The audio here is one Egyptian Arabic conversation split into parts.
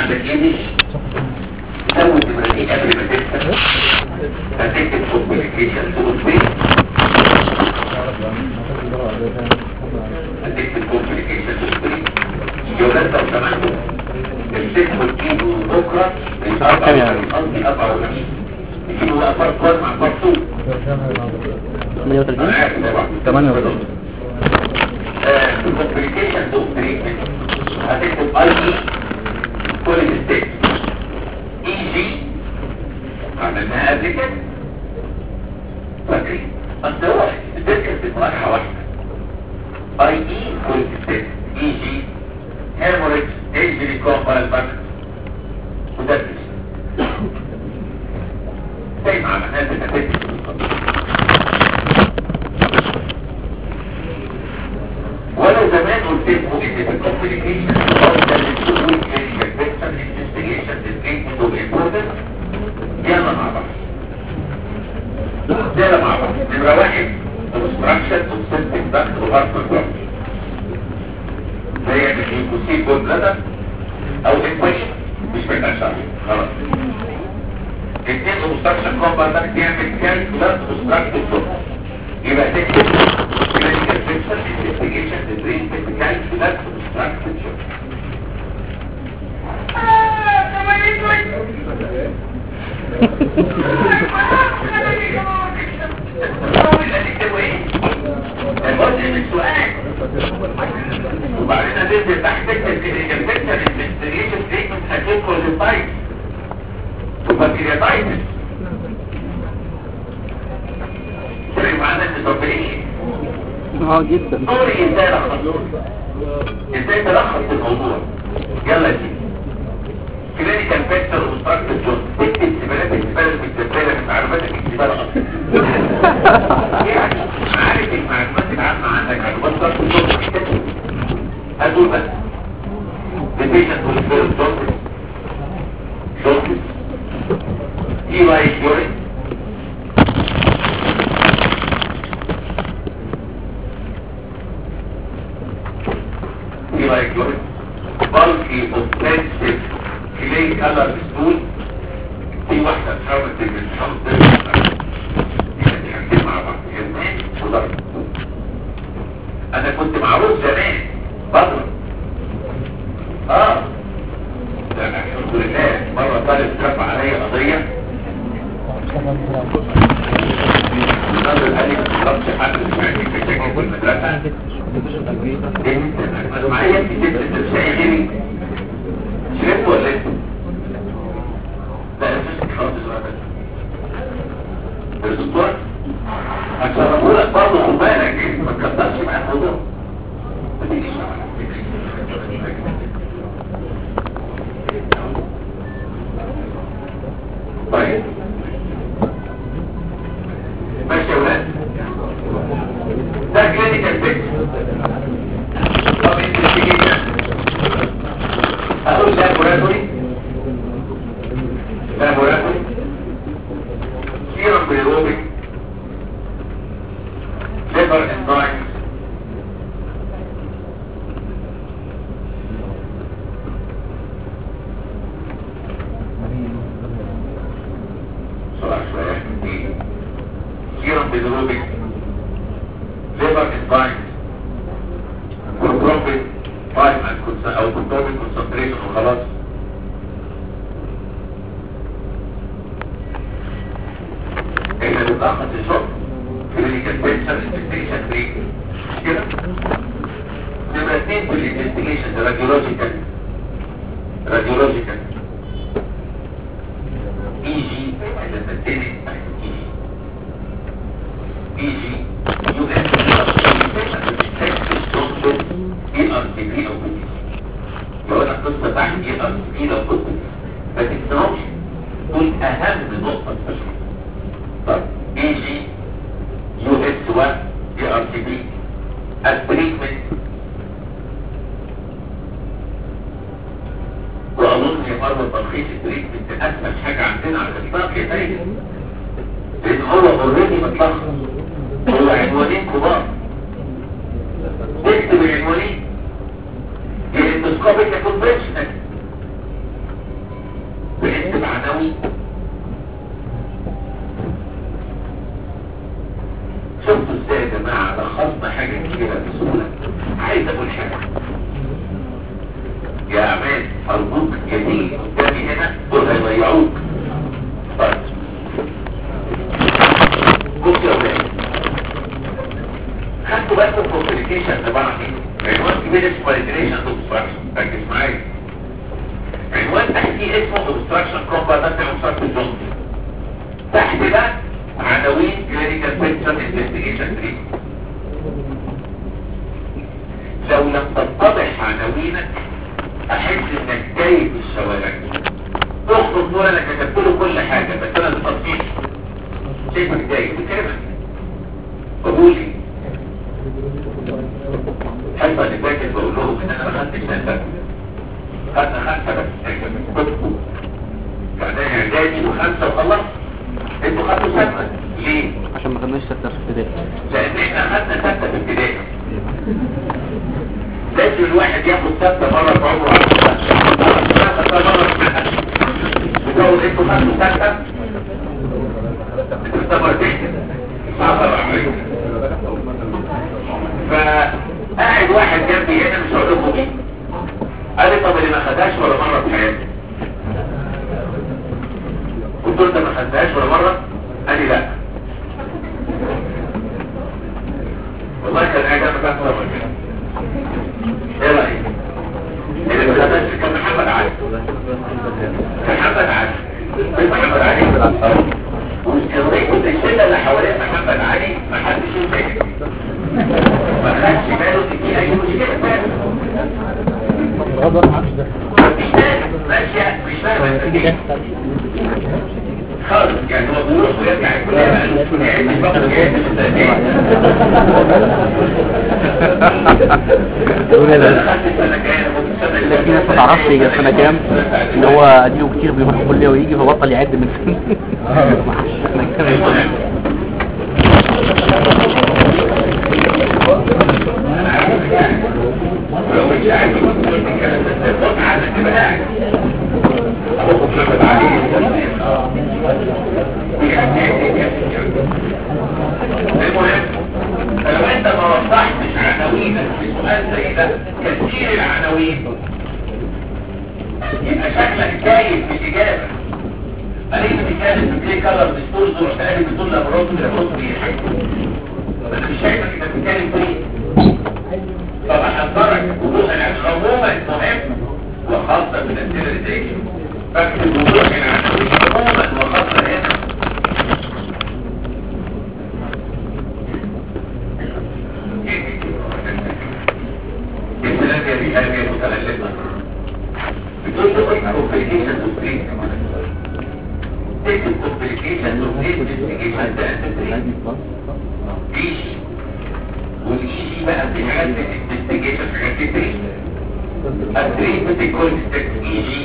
عندك ايدي زود نمرة دي قبل ما تكتب هتكتب كومبليكيشن تقول فين هتكتب كومبليكيشن تقول فين يا ولاد لو سمحتوا امسكوا الايد بكره الاربع قصدي اربع ونص يجيبوا بقى فرق وزن مع فرق طول 38 انا عارف طبعا 38 الكومبليكيشن دوك تريتمنت هتكتب اي اي كل ستيت اي جي عملناها قبل كده فاكرين اصل هو الدركه بتتمرحه واحده اي اي كل ستيت اي جي هيموريج ايجري كومبال باكت وده زي ما عملناها في النتائج ولو زمان قلت لكم ان في الكومبليكيشن افضل للسوق كلينيكال بيكتشر انفستيجيشن للتريتمنت والامبورتنس يلا مع بعض يلا مع بعض نمرة واحد obstruction of septic duct or heart blockage زي الكوسيل جول بلادر او الانفكشن مش محتاج شرح خلاص الاثنين obstruction compound يعمل كالكولاس obstructive shock يبقى تكتب clinical picture investigation the brain calculus obstructive shock وبعدين هتنزل تحت تكتب clinical picture investigation treatment هتدخل للطيب وبكتيرياتايتس فرق معانا المطبقين اه جدا دوري ازاي لخص ازاي تلخص الموضوع يلا يا سيدي كلينيكال بيكتر وستراكتر جون تكتب سبالات السبالة بالسبالة من معلوماتك السبالة اصلا يعني عارف المعلومات العامة عندك معلومات ستراكتر جون هدول بس The patient will feel jaundice jaundice Eli urine Eli urine bulky offensive clay color stool في واحدة تحاول تجمل تحاول تجمل يعني حاجتين مع بعض علمان وضرب انا كنت معروف زمان بضرب اه ده انا الحمد لله مرة طالب رفع عليا قضية الراجل قال لي ما تضربش حد مش عارف في مشاكل في المدرسة انت معايا انت جبت الترشاية غيري شربت ولا انت؟ لا انا مش خلاص الوقت الدكتور هشربه لك برضه خد بالك ما تكترش مع الموضوع ما تيجيش طيب ماشي يا ولاد ده كلينيكال بيكس طب انفستيجيشن اقول لابوراتوري لابوراتوري سيرم بيروبيك ليبر انزايم بسرعة شوية سيرم بيروبيك ليبر انزايم والبروبين تايم او كنتروبين كونسنتريشن وخلاص احنا بنلخص الشغل كلينيكال بيكتشر انفستيجيشن بريك كده نمرة اثنين في الانفستيجيشن راديولوجيكال راديولوجيكال اي جي لما تتني اي جي يو اس اي ار سي بي او بي لو انا قصه تحت اي ار سي بي لو كنت ما تكتبهمش دول اهم نقطه في الشغل طب اي جي يو اس 1 اي ار سي بي التريتمنت واظن يا مرة تلخيص التريتمنت اسهل حاجه عندنا على الاطلاق يا سيدي لان هو اوريدي متلخص هو عنوانين كبار تكتب العنوانين يا اندوسكوبيك يا كونفنشنال قوي شفتوا ازاي يا جماعه لخصنا حاجه كبيره بسهوله عايز اقول حاجه يا عماد ارجوك جديد قدامي هنا دول هيضيعوك طيب بص يا ولاد خدتوا بالكم كومبليكيشن طبعا عنوان كبير اسمه ريجريشن اوبستراكشن ركز معايا عنوان تحتيه اسمه اوبستراكشن كومباتنت اوبستراكشن جونز تحت ده عناوين كلينيكال بيكتشر انفستيجيشن تريت لو لم تتضح عناوينك احس انك جاي في الشوارع اخرج نور انا كتبت له كل حاجه بس انا بتطبيق شايفك جاي بكلمك بقول ايه الحصه اللي فاتت بقول لهم ان انا ما خدتش نفس خدنا خمسه بس كنتوا بعدين اعدادي وخمسه وخلصت انتوا خدتوا سته ليه؟ عشان ما خدناش ستة في ابتدائي لان احنا خدنا سته في ابتدائي لازم الواحد ياخد سته مره في عمره على سته مره في سنه بتقول انتوا خدتوا سته انتوا مرتين صعبه وعمريه فقاعد واحد جنبي هنا مش هقول لكم مين قال لي طب اللي ما خدهاش ولا مره في حياته قلت له انت ما خدتهاش ولا مره قال لي لا والله كان قاعد انا بقى مره كده ايه رايك اللي ما خدهاش كان محمد علي كان محمد علي كان محمد علي كنت الشله اللي حوالين محمد علي ما حدش يمسك ما خدش باله ان في اي مشكله ثانيه مفيش ثاني ماشيه مش فاهم خالص يعني هو بيروح ويرجع الكليه بقى يعني مش باخد جاهز في ناس ما تعرفش هي سنة كام اللي هو اديله كتير بيروح الكلية ويجي فبطل يعد من سنة سنة كام لو مش قاعد بتقول الكلام ده بص على تبقى قاعد ابوك محمد علي المهم لو انت ما وضحتش عناوينك في سؤال زي ده كثير العناوين يبقى شكلك جاي في الاجابه قريب بتتكلم في بلاي كلر ديستورز ورحت قالب بتقول لك مرات بيحط بيحكي انا مش شايفك انت بتتكلم في ايه طبعا حضرك وضوح العلم عموما مهم وخاصة من السيريزيشن فاكتب وضوح العناوين عموما وخاصة هنا الكلام يا رجال يا متغلبة بتقول له ايه complications of treatment تكتب complications of investigation ده ايش والايجي بقى في حاجات الانفستيجيشن حاجات كتير التريتمنت يكون ايجي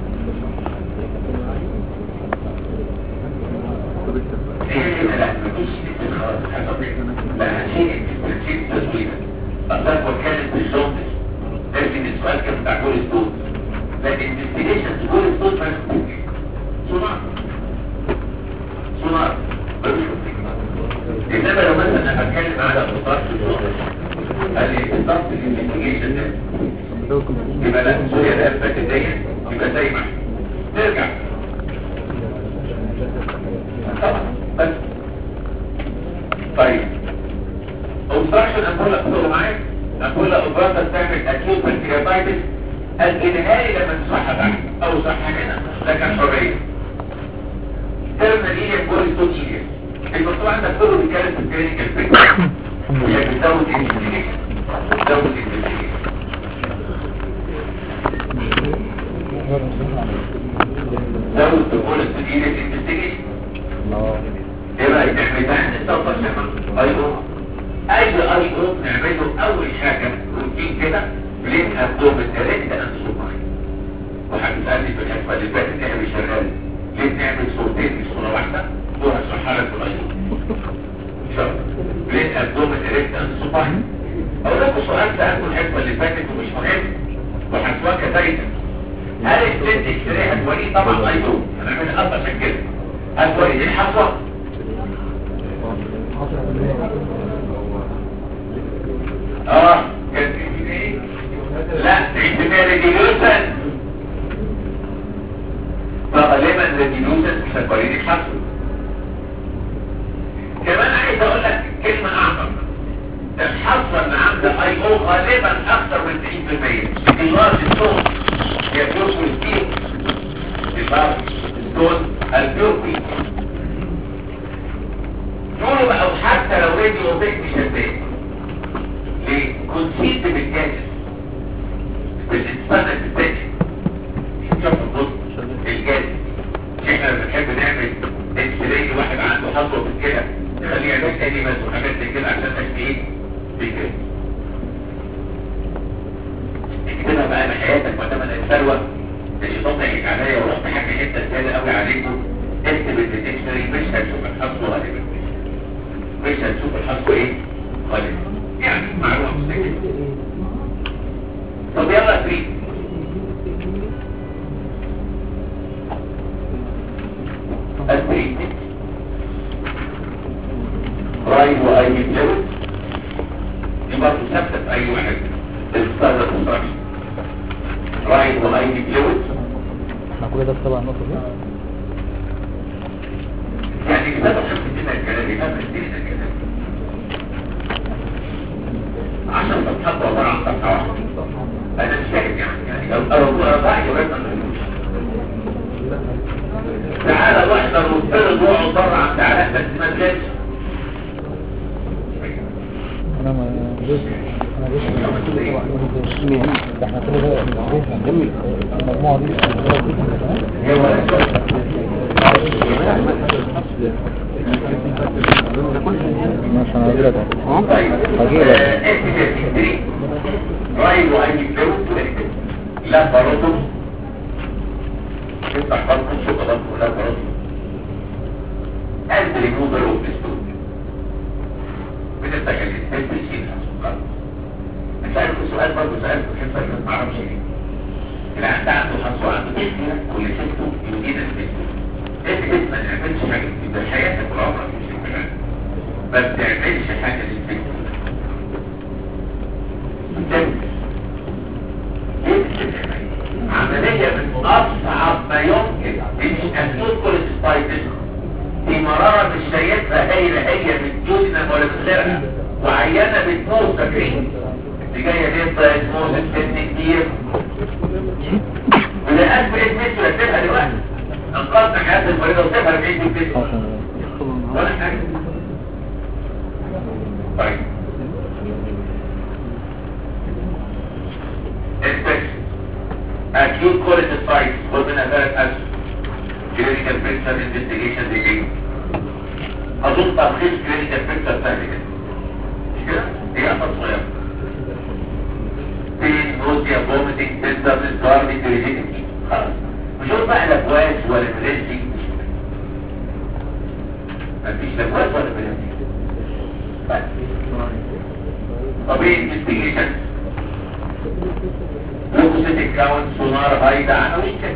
لا مفيش استخراج لا هشيل هشيل تسويق أصلاً وكالة الجوندس لكن السؤال كان بتاع كل ستون لكن الانفستيجيشن كل ستون ما يخطوش صناعة صناعة انما لو مثلا انا بتكلم على اختصار في الشغل قال لي اختصار في الانفستيجيشن ده يبقى لا سوريا الافات ديت يبقى زي ما ترجع طبعا بس طيب اوبستراكشن اقول لك تقول معايا اقول لك اوبستراكشن تعمل اكيوت بنكرياتايتس الانهائي لما تصحى تحت او صح هنا ده كان حريه ترمى ايه يقول ستون ايه المكتوب عندك كله بيتكلم في الكلينيكال بيكتشر هي بتزود انفستيجيشن بتزود انفستيجيشن زود تقول السجينة انفستيجيشن ايه رأيك نعمل ده نستوفر شمال اي او اي اي او نعمله اول حاجة روتين كده بلين ابدومن ريكت اند سوبر وهتسألني في الحسبة اللي فاتت احنا مش شغال ليه نعمل صورتين مش صورة واحدة دول هشرحها لك في الاي او شوف بلين ابدومن ريكت اند سوبر اقول لكم سؤال سألته الحسبة اللي فاتت ومش مهم وهسواك دايما هل الست الشريحة هتوريه طبعا ايضا هنعمل اصلا عشان كده هتوريه الحصوة اه كان في ايه لا في ريديوسن فغالبا ريديوسن مش هتوريه الحصوة كمان عايز اقول لك كلمة اعظم الحصة اللي عند الاي او غالبا اكثر من 90% اللارج ستون هي بيور ستيل اللارج ستون البيور يقولوا بقى وحتى لو راديو اوبيك مش هتبان ليه؟ كونسيلد بالجاجس بالانسان البتاجي شوف البص الجاجس احنا بنحب نعمل اكس راي واحد عنده حصوة في الكلى نخليه يعمل انيمالز وحاجات زي كده عشان تشبيه بكده اكتبها بقى انا حياتك ما دام انا الثروه الشيطان ضحك عليا ورحت حاجه حته زياده قوي عليكم اكتب الديكشنري مش هتشوف الحصوه غالبا مش هتشوف الحصوه ايه غالبا يعني معلومه مستكده طب يلا تريد التريتمنت رايد واي فلويد دي برضه ثابته في اي واحد الستاندر كونستراكشن رايد واي فلويد احنا كل ده تبع النقطة دي يعني كتاب الحمد لله الكلام يبقى الدين الكلام عشان تتحط عبارة عن صفحة واحدة انا مش فاهم يعني يعني لو لو رضاعي يبقى تعالى واحدة مفترض واقعد بره عن تعالى بس ما تجيش انا ما جيش انا جيش ده احنا كل ده جميل المجموعة دي هي ولا ماشي انا هجيلك اه طيب هجيلك رايد واي فلويد لا برضه تفتح برضه شوكولاتة ولا برضه and removal of the stone من التكاليف التسجيل مش عارف السؤال برضه سألت حتى ما اعرفش ليه العيان ده عنده حصوة عنده تشكيلة كل شفته يمين الفيسبوك اثبت ما تعملش حاجة في حياتك والعمر مش الكلام ما بتعملش حاجة للفيسبوك عملية من أصعب ما يمكن مش أسلوب كوليستايتس دي مرارة مش شايفها هي هي من جوزنا ولا من غيرها وعيانة بتموت فاكرين اللي جاية دي تموت السن كتير وده ألف اسم رتبها دلوقتي انقذنا حياة المريضة وسيبها رجعين في البيت ولا حاجة طيب infection acute cholecystitis ومن ذلك أسف clinical picture investigation دي أظن تلخيص clinical picture سهل جدا مش كده؟ هي أصلا صغيرة pain, nausea, vomiting, tenderness, garlic, rigidity خلاص مش بقى لبواس ولا بلازي مفيش لبواس ولا بلازي بس طبيعي investigation لوكوسيتيك كاونت سونار هايدا عناوين كده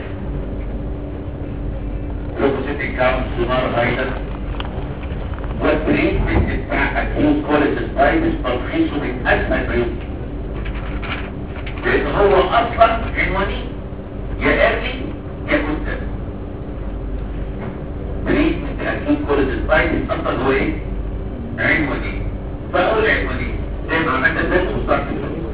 لوكوسيتيك كاونت سونار هايدا والتريتمنت بتاع اكيوت كوليسيستايتس تلخيصه من اسهل ما يمكن لان هو اصلا عنواني يا ايرلي يا كونسنت تريتمنت اكيوت كوليسيستايتس اصلا هو ايه؟ عنواني فاقول عنواني زي ما عملنا زي المستقبل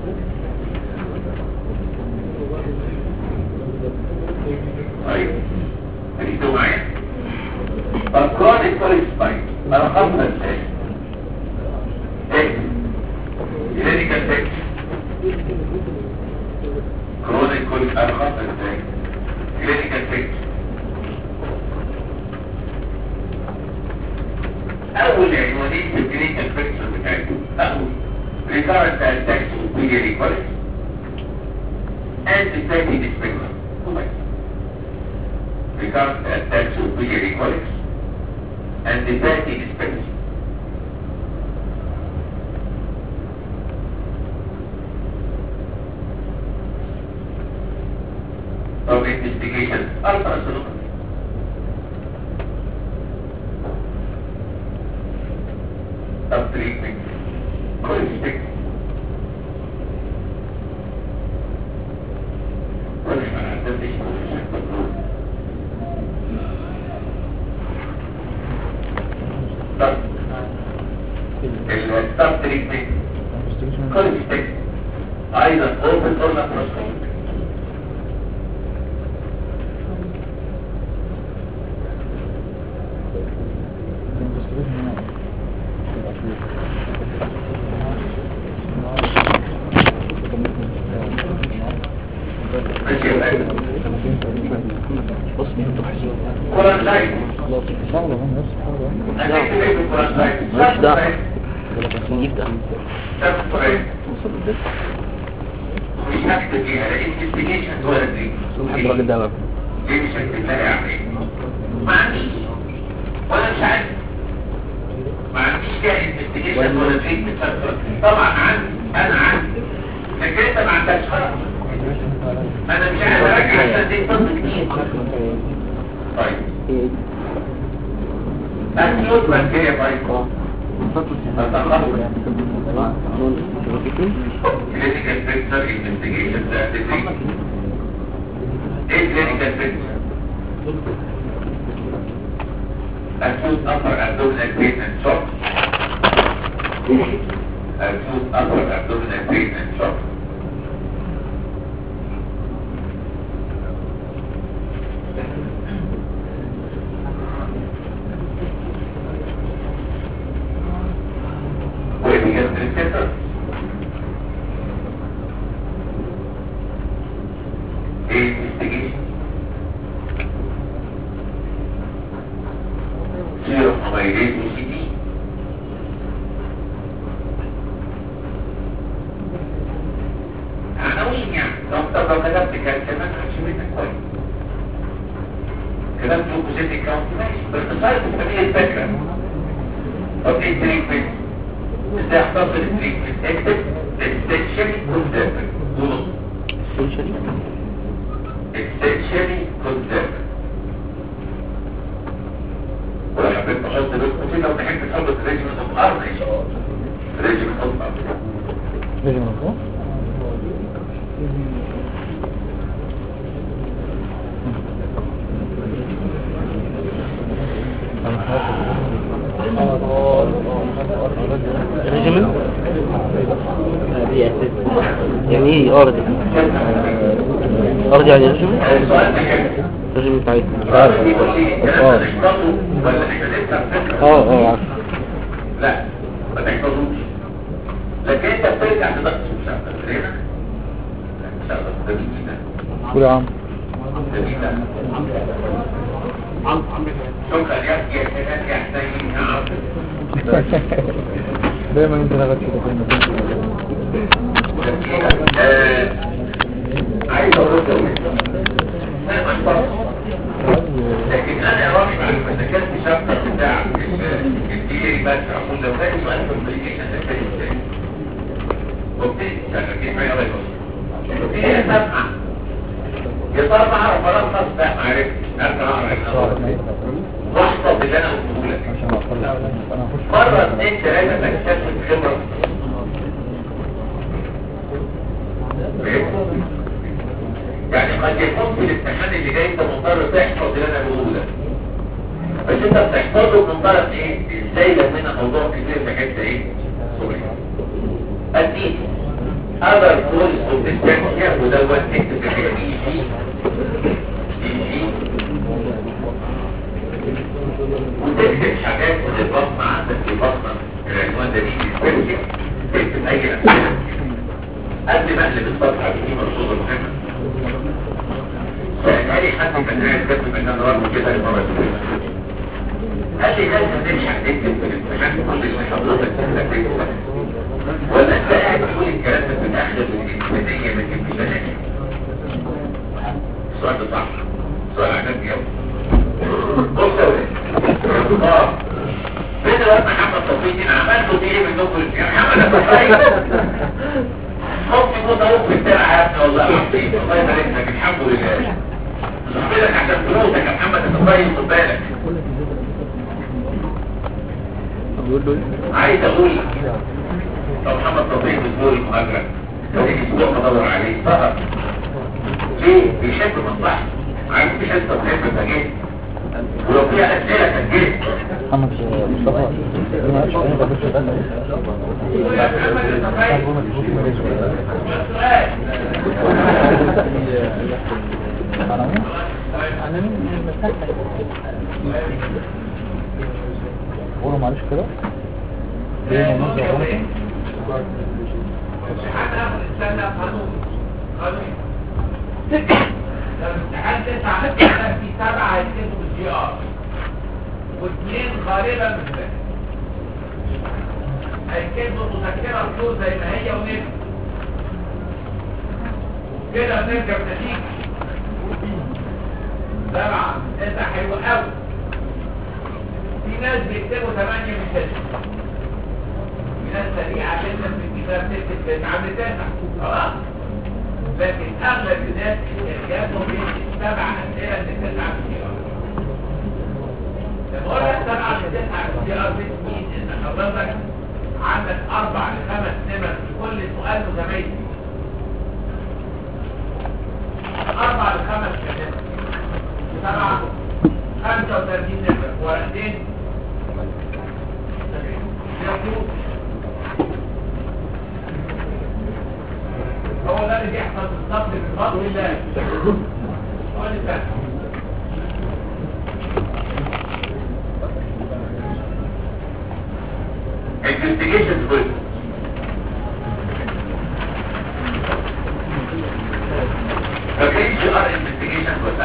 طيب ركزوا معايا الكرونيك كوليستاين انا خمسة ازاي ايه كلينيكال تكس كرونيك كوليستاين انا خمسة ازاي كلينيكال تكس اول عنوانين في الكلينيكال بيكتشر بتاعته اول recurrent attacks of biliary colic and fatty dyspepsia recurrent attacks of biliary colics and the fatty dyspepsia. of investigation ultrasonography of treatment holistic ولا ما عندناش طب الستاب تريتمنت holistic ايضا open or laparoscopic ماشي يا فندم بص انتوا حزين كورانتاين لا هنكتب ايه في الكورانتاين مش ده نجيب ده سبسكرايب مش هكتب فيها لا انفستيجيشن ولا حد الراجل ده بقى ليه مش هكتب لها يعني ايه ما عنديش وانا مش عارف ما عنديش فيها انفستيجيشن ولا تريتمنت طبعا عندي انا عندي لكن انت ما عندكش خلاص انا مش عارف اراجع عشان دي طب كتير طيب اكيوت بكتيريا طيب clinical picture investigation ده تدريب ايه clinical picture acute upper abdominal pain and shock acute upper abdominal pain and shock وهي الريسيتر ايه investigation zero amylase OCD عناوين يعني لو انت لو كتبت كان كمان هتشوفها كويس كتبت لوكوسيتيك كاونت ماشي باختصار تسميه الفكره طب ايه التريتمنت ازاي اختصر التريتمنت اكتب essentially conservative ونص سنشري essentially conservative ولو حبيت تحط بين قوسين لو تحب تحط ريجيمنت اوف ار ماشي ريجيمنت اوف ار ريجيمنت دي اساس يعني ايه ارضي ارضي يعني ريجيمنت السؤال ده حلو ريجيمنت بتاعي السؤال ده بيقول لي الكلام ده نحفظه ولا احنا لسه بنفكر اه اه عارف لا ما تحفظوش لكن انت بترجع تضغط مش عارف هنا لا مش عارف ده مين ده قول يا عم ده مين ده شكرا يا يا سلام يا حسين يا عم دايما انت لغت كده كلمة آه، عايز اقول لك انا مش بطل. لكن انا يا راجل لما ذاكرت شابتر بتاع الديري بس اقول لو كان سؤال في الابلكيشن ده كان ازاي وابتدي شغال معايا الله يبارك وابتدي اسمع يا ترى بعرف الخص لا ما عرفتش ارجع اقرا واحفظ اللي انا قلته لك عشان اخلص انا هخش مرة اثنين ثلاثة تكتسب خبرة يعني قد يكون في الامتحان اللي جاي انت مضطر تحفظ اللي انا بقوله ده بس انت بتحفظه من طرف ايه؟ ازاي لمينا موضوع كبير في حته ايه؟ صغيرة اديك other causes of dyspepsia ودوت اكتب في حاجة اي جي اي جي وتكتب حاجات من البطن عندك في البطن العنوان ده دي ديسبيرسيا تكتب اي اسئله قبل ما اقلب الصفحه دي مرصوده مهمه سألها لي حد كان قاعد كاتب ان انا رغم كده المره دي قال لي هل هتلحق تكتب في الامتحان كل اللي حضرتك تكتب ولا انت قاعد تقول الكلام ده في الاخر الانسانيه ما تكتبش السؤال ده صح سؤال عجبني قوي بص يا ولاد اه فين الواد محمد توفيق انا عملته ايه من دول يا محمد يا توفيق ممكن يكون اهو في الترعه يا ابني والله العظيم الله يبارك لك الحمد لله لك عشان فلوسك يا محمد انت طيب خد بالك بيقول له ايه عايز اقول لك لو محمد تطيع بتقول المهاجرة تلاقي اسبوع بدور عليه فقط ليه؟ بيحب مصلحته عارف في حته بتحب التجهيز ولو فيها اسئله تجهيز محمد مصطفى ما عادش فاهم ده بس انا قولوا معلش كده ليه ننزل غلطة الامتحان تسعة مثلا في سبعة هيكتبوا بالجي ار واثنين غالبا مش فاهم هيكتبوا مذكرة فلوس زي ما هي ونبقى كده نركب نتيجة سبعة تسعة حلوة قوي في ناس بيكتبوا ثمانية من تسعة في ناس سريعة جدا في الكتاب تكتب تسعة من تسعة خلاص لكن اغلب الناس اجابهم بيكتب سبع اسئله من تسعه من الجي ار لما اقول لك سبعه من تسعه من الجي ار بتمين ان حضرتك عندك اربع لخمس نمر في كل سؤال متميز اربع لخمس نمر سبعه 35 نمر ورقتين يكتبوا هو ده اللي بيحصل بالظبط في الفضل الله هو اللي فات investigation good فكيف GR investigation good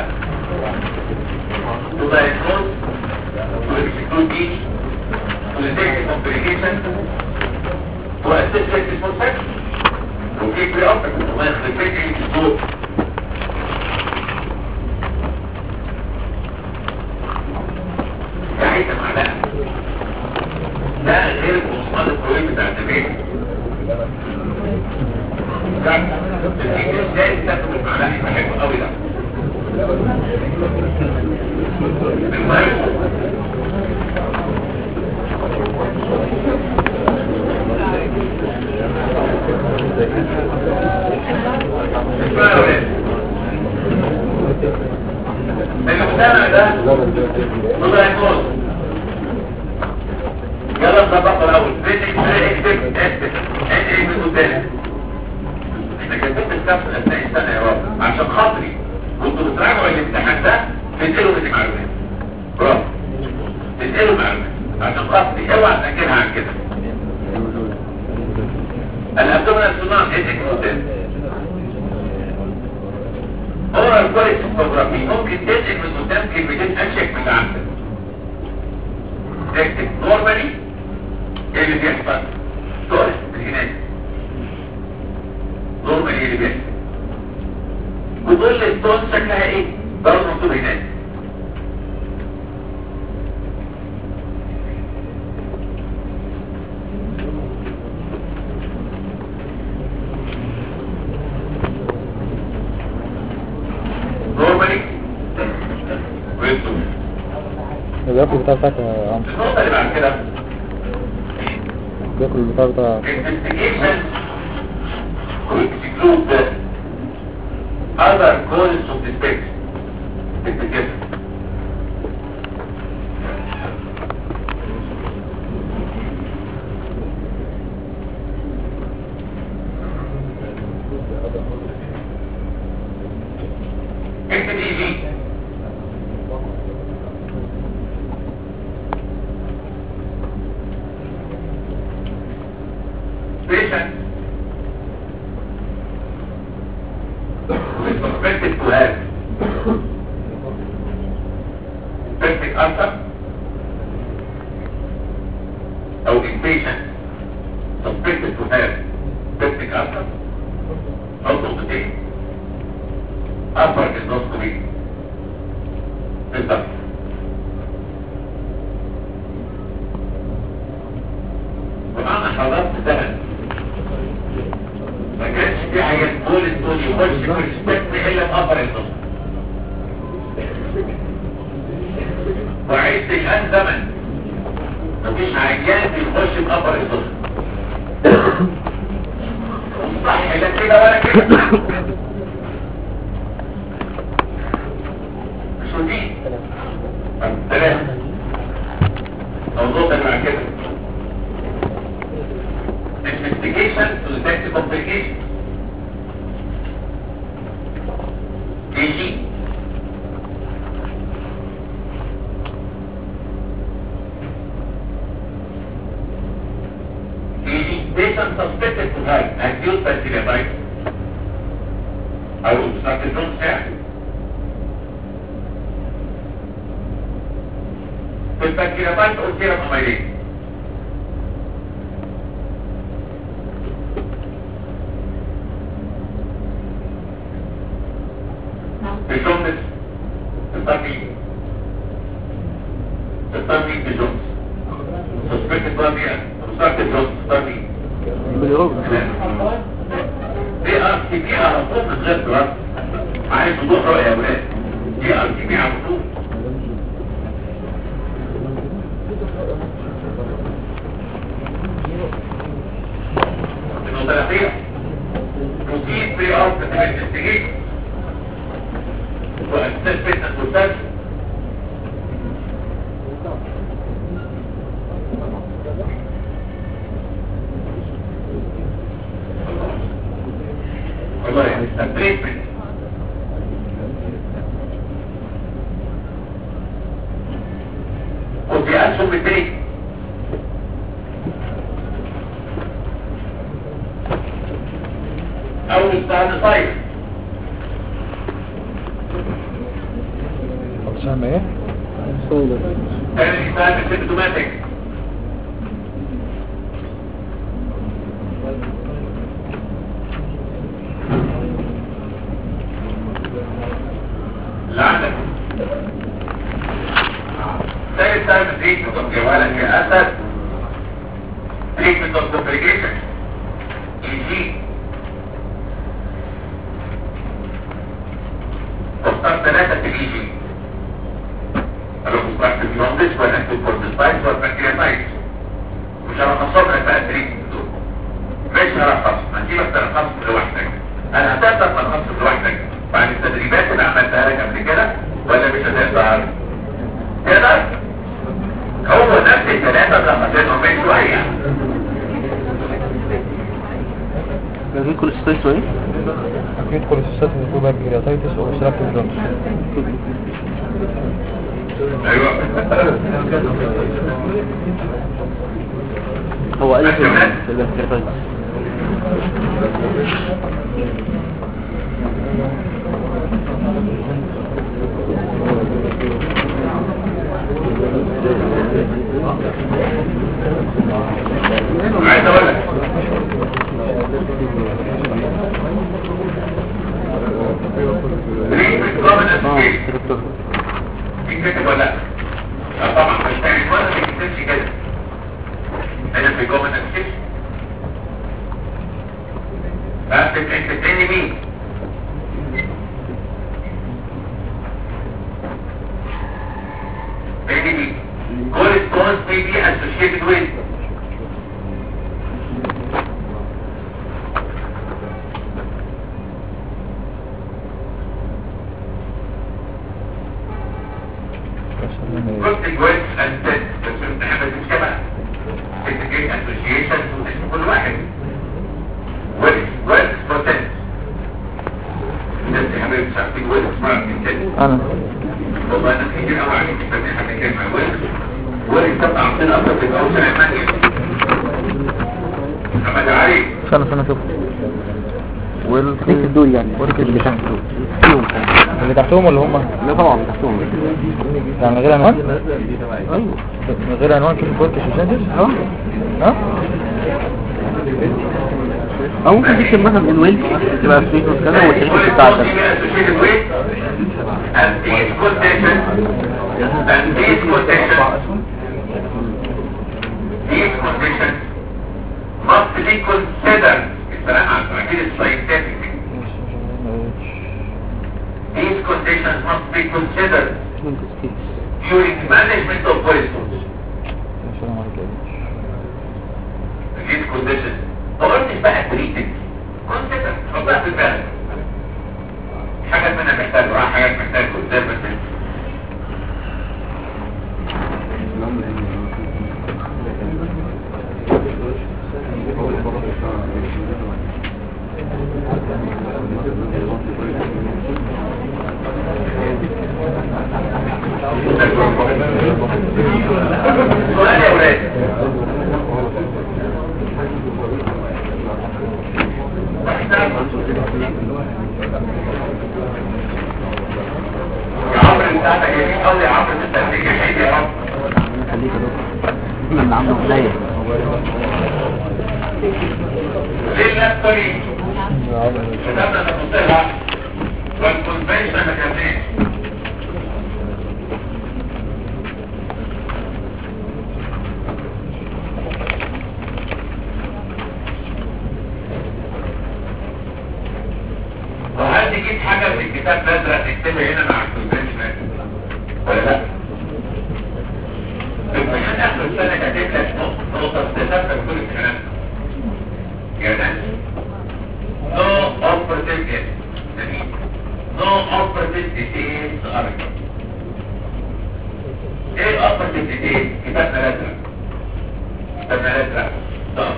to diagnose to execute each to detect complication to assess responsibility وكيف بيقطع وما يخلفش الصوت ساعتها معلقة ده غير المصطلح الطويل بتاع الدماغ ازاي تاخد المعلقة بحبه قوي ده المهم اسمعوا يا ولاد المجتمع ده طلع يكون يلا نطبقه الاول اكتب اكتب اكتب اكتب من قدامك احنا كاتبين الكتاب اثناء السنه يا رب عشان خاطري كنتوا بتراجعوا الامتحان ده تنقلوا من المعلومات برافو تنقلوا معلومات عشان خاطري اوعى تاجلها عن كده الابدومينال سونار ايدك من قدامك اورال كواليتي فوتوغرافي ممكن تنقل من قدام كلمتين اشيك من اللي عندك تكتب نورمالي ايه اللي بيحصل تورس الجنان نورمالي ايه اللي بيحصل وتقول لي التون شكلها ايه برضه مكتوب هناك نورمالي ويكتب بياكل البتاع بتاعك يا عم النقطة اللي بعد كده بياكل البتاع بتاع investigation to exclude the other causes of defect اكتب كده اكتب اي جي patient is suspected to have peptic ulcer أو inpatient suspected to have peptic ulcer أو نقطتين upper endoscopy بالضبط ومعنى حضرت زمن ما كانش في عيان طول الطول يخش في السبت الا بأبر النص وعدت الان زمن مفيش عيان بيخش بأبر الصدر صح لا كده ولا كده مش روتين طب ثلاثة موضوع ده مع كده investigation to detect complications AG AG patient suspected to have acute bacteriophytes أو obstructed lung sac في البكتيريوفايت أو سيرم أميلين بجملة تستمي تستمي بجملة suspected بامية obstructed lung تستمي دي ار تي بي على طول من غير دراسة عايز وضوح رؤية يا ولاد دي ار تي بي على طول النقطة الأخيرة proceed pre-op investigation وأساس فتنة مسلسل والله يعني التريتمنت وفي أسهم الدين أو نستعد صيف أقسام إيه؟ كان الإنسان سيمتوماتيك لعندك ثالث تايم تريتمنت اوف جوالك يا اسد تريتمنت اوف كومبليكيشن يجي تختار ثلاثة في الإيجي الأوبستراكتيف جوندس والأكتيف كورتيسايتس والبكتيرياسايتس مش هرخصهم لك بقى التريتمنت دول مش هرخصهم هسيبك ترخصهم لوحدك انا هتقدر ترخصهم لوحدك بعد التدريبات اللي عملتها لك قبل كده ولا مش هتقدر؟ تقدر؟ هو نفس الثلاثة اللي حطيتهم من شوية لازم كل ستيت ايه أكيد كوليستات ميكروبا بيرياتايتس أو سلاكتيف جونز ايوه هو قال في أحسن. في البكتيريا عايز اقول لك treatment common اه education دكتور دي كتب ولا لا؟ لا طبعا مش يعني ولا ما بيكتبش كده انا في common education بس انت بتديني مين؟ تديني مين؟ Corresponds may be associated with consequence and test بس انت حابب تشبه integrate association اسم كل واحد works works for test الناس يا حبايبي مش عارفين works ما عارفين test انا والله انا كتير قوي عليك مستني حاجه كلمه works works طبعا عندنا اكتر في الاوسع المانيا محمد علي سنة سنة شوف والكيس دول يعني اللي تحت دول فيهم اللي تحتهم ولا هم؟ لا طبعا تحتهم يعني من غير عنوان؟ ايوه من غير عنوان كيف كورتش وسنتس؟ اه ها؟ او ممكن تكتب مثلا الويل تبقى سويت كذا والتاريخ بتاعتك associated with and these conditions and these conditions these conditions must be considered الكلام عن تعديل الساينتفك these conditions must be considered مانجمنت ستيج during management of cholesterol السلام عليكم اكيد كونديشن ما قلتش بقى تريتد كونسيدر حطها في بالك حاجات منها محتاج راحه حاجات محتاج كونسيرفاتيف سؤال يا ولاد يا عمرو بتاعتك جميل قوي يا عمرو تستنتج حاجه يا رب خليك يا دكتور من عنده بداية ليه الناس طريق كتبنا تفاصيلها والكونفنشن ما كملناش وهل تجيب حاجة من الكتاب الازرق تكتبها هنا مع الكونفنشن ولا لا؟ الامتحان اخر السنة كاتب لك نقطة استفادة كل الكلام يا ناس no operative yet جميل no operative details are required. ايه operative details كتابنا الازرق كتابنا الازرق طب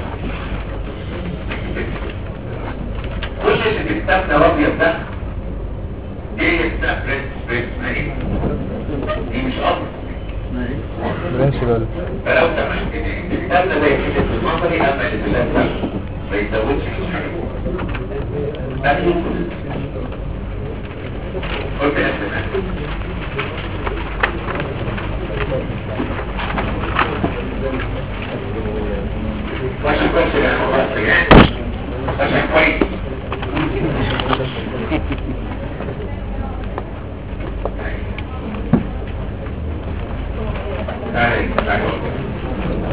كل اللي في كتابنا الابيض ده ايه السابريت سبيس ايه دي مش أمر برنسبل فلو سمحت الكتابنا زي كده في النظري اما اللي في الازرق ما يزودش مش حاجه ده قلت يا سماح عشان كويس يا اخوة عشان كويس تعالى تعالى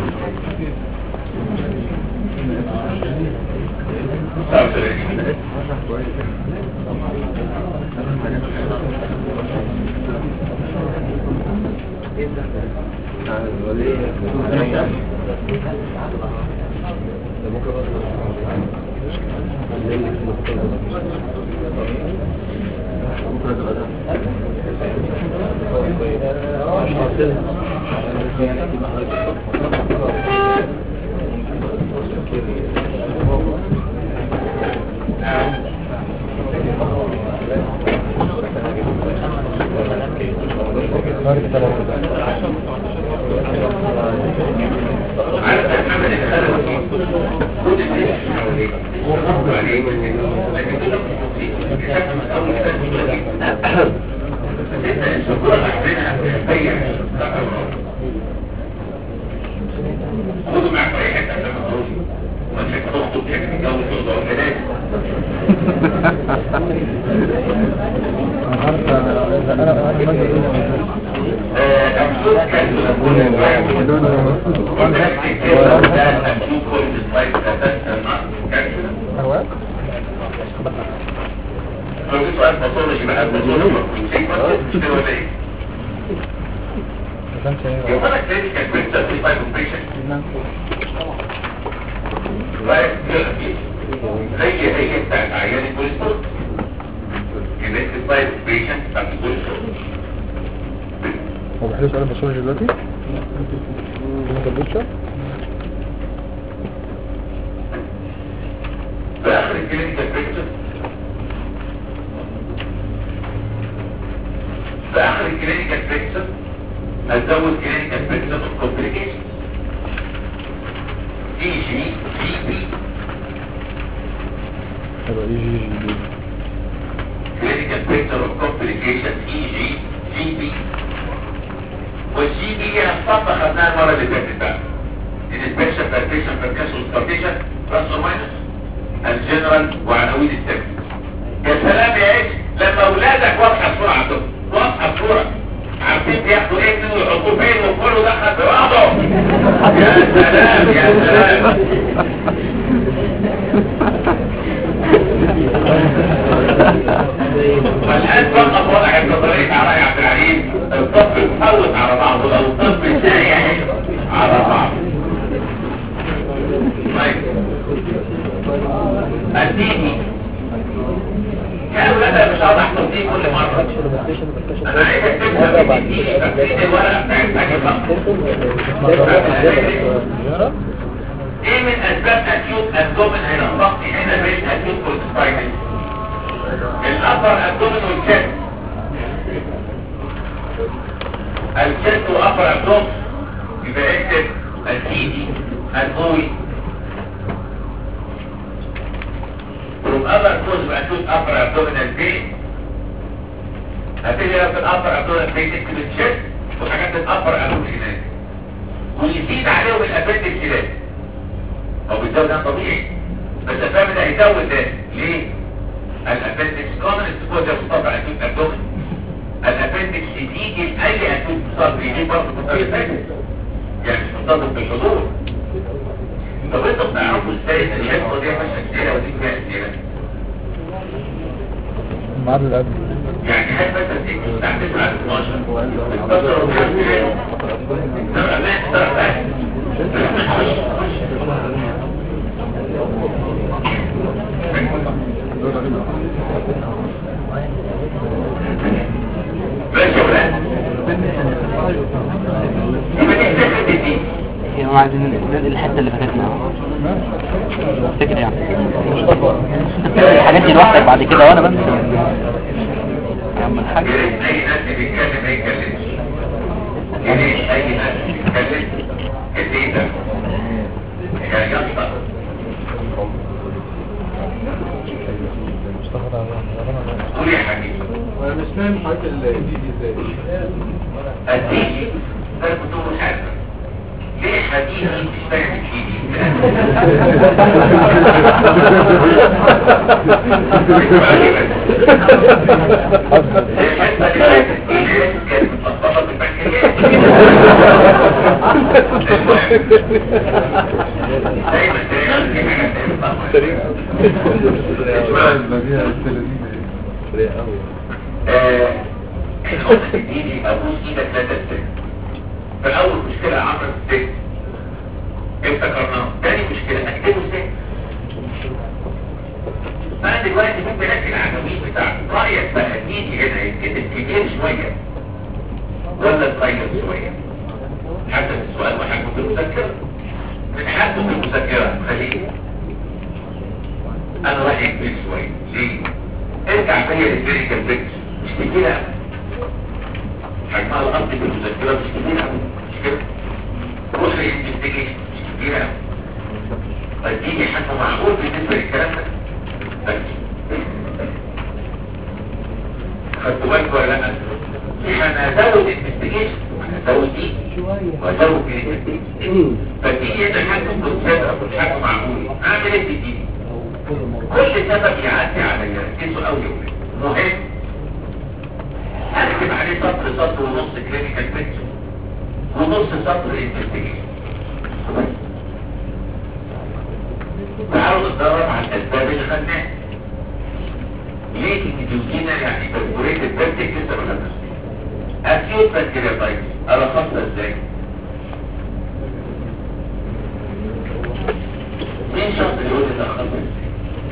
عارف يا محمد الخلل خدوا معاك اي حته عشان ما تخرجوا ما تشوف تخطب شكل الجو تقدر كذلك مبسوط كان يكون هي هي بتاعت عيان الكوليسترول genetic type of patient بتاعت الكوليسترول هو بحلو سؤال باثولوجي دلوقتي كلينيكال بيكتشر في اخر الكلينيكال بيكتشر في اخر الكلينيكال بيكتشر هتزود كلينيكال بيكتشر اوف كومبليكيشن اي جي جي بي هيبقى اي جي جي بي clinical picture of complications EG GP والجي بي هي الصفة خدناها المرة اللي فاتت بقى inspection palpation percussion startation plus or minus الجنرال وعناوين السبب يا سلام يا ايش لما اولادك واضحة الصورة عندهم واضحة الصورة عارفين بياخدوا ايه منه ويحطوه فين وكله دخل في بعضه يا سلام يا سلام والآن فقط وضع النظرية على رأي عبد العليم الطب يتفوت على بعضه او الطب سايح على بعضه طيب اديني يا اولاد انا مش هقعد احفظ دي كل مره انا عايزك تفهم ان دي تفسير الورقه بتاعت ثاني ايه من اسباب اكيوت ابدومن هنا الضغط هنا بين اكيوت والسباينال الابر ابدومن والشست الشست وابر ابدومن يبقى اكتب التيدي القوي from other cause of acute upper abdominal pain هتيجي في الابر abdominal pain تكتب الشست وحاجات الابر abdominal ويزيد عليهم الابندكس هناك او بالذات ده طبيعي بس الفهم ده هيزود ده ليه الابندكس كومن استفوز يصطفى اكيد ابدومن الابندكس يجي لاي اكيد مصاب يجي برضه مصاب ثاني يعني مش مرتبط بالحضور طب انتوا بتعرفوا ازاي ان الحصه دي مش اسئله ودي فيها اسئله الميعاد اللي قبل يعني هل مثلا تيجي الساعه 9 ل 12 تتصل وتحاسب لا لا ماشي يا ولاد يبقى دي فكره الدين يعني هم عايزين ننقل الحته اللي فاتتنا افتكر يعني الحاجات دي لوحدك بعد كده وانا بنسى يا عم الحاج يا ريت اي ناس بيتكلم ما يتكلمش يا ريت اي ناس بيتكلم كتير يا يسطا قول يا حبيبي انا مش فاهم حاجه الدي دي ازاي الديني انا كنت مش عارف ليه حديثي مش فاهم الخبز الديني ابوس ايدك لا تستلم فاول مشكلة عمرو السجن افتكرناها تاني مشكلة اكتبه ازاي انا دلوقتي ممكن اكتب العناوين بتاعته رايك بقى ديني هنا يتكتب كبير شوية ولا صغير شوية حسب السؤال وحجمه في المذكرة من حجمه في المذكرة خليه انا رايي كبير شوية ليه؟ ارجع بيا للفيريكال بيكتشر مش كبيرة أوي. حجمها الأرض في المذكرة مش كبيرة أوي. مش كده روح للانفستيجيشن مش كبيرة أوي. طيب دي حجم معقول بالنسبة للكلام ده بس خدتوا بالكم ولا لا؟ احنا هنزود انفستيجيشن هنزود دي وهزود كريتيفيتي فدي هنا حجم كونسيدر حجم معقول اعمل ايه في دي؟ كل سبب يعدي عليا ركزوا قوي مهم اكتب عليه سطر سطر ونص كلينيكال بيكتشر ونص سطر انفستيجيشن تعالوا نتدرب على الاسباب اللي خدناها ليه النيوزينا يعني بربوريتد بيرتك لسه ما خدناش اكيوت بكتيريا الخصها ازاي مين شخص اللي يقول لي الخصها ازاي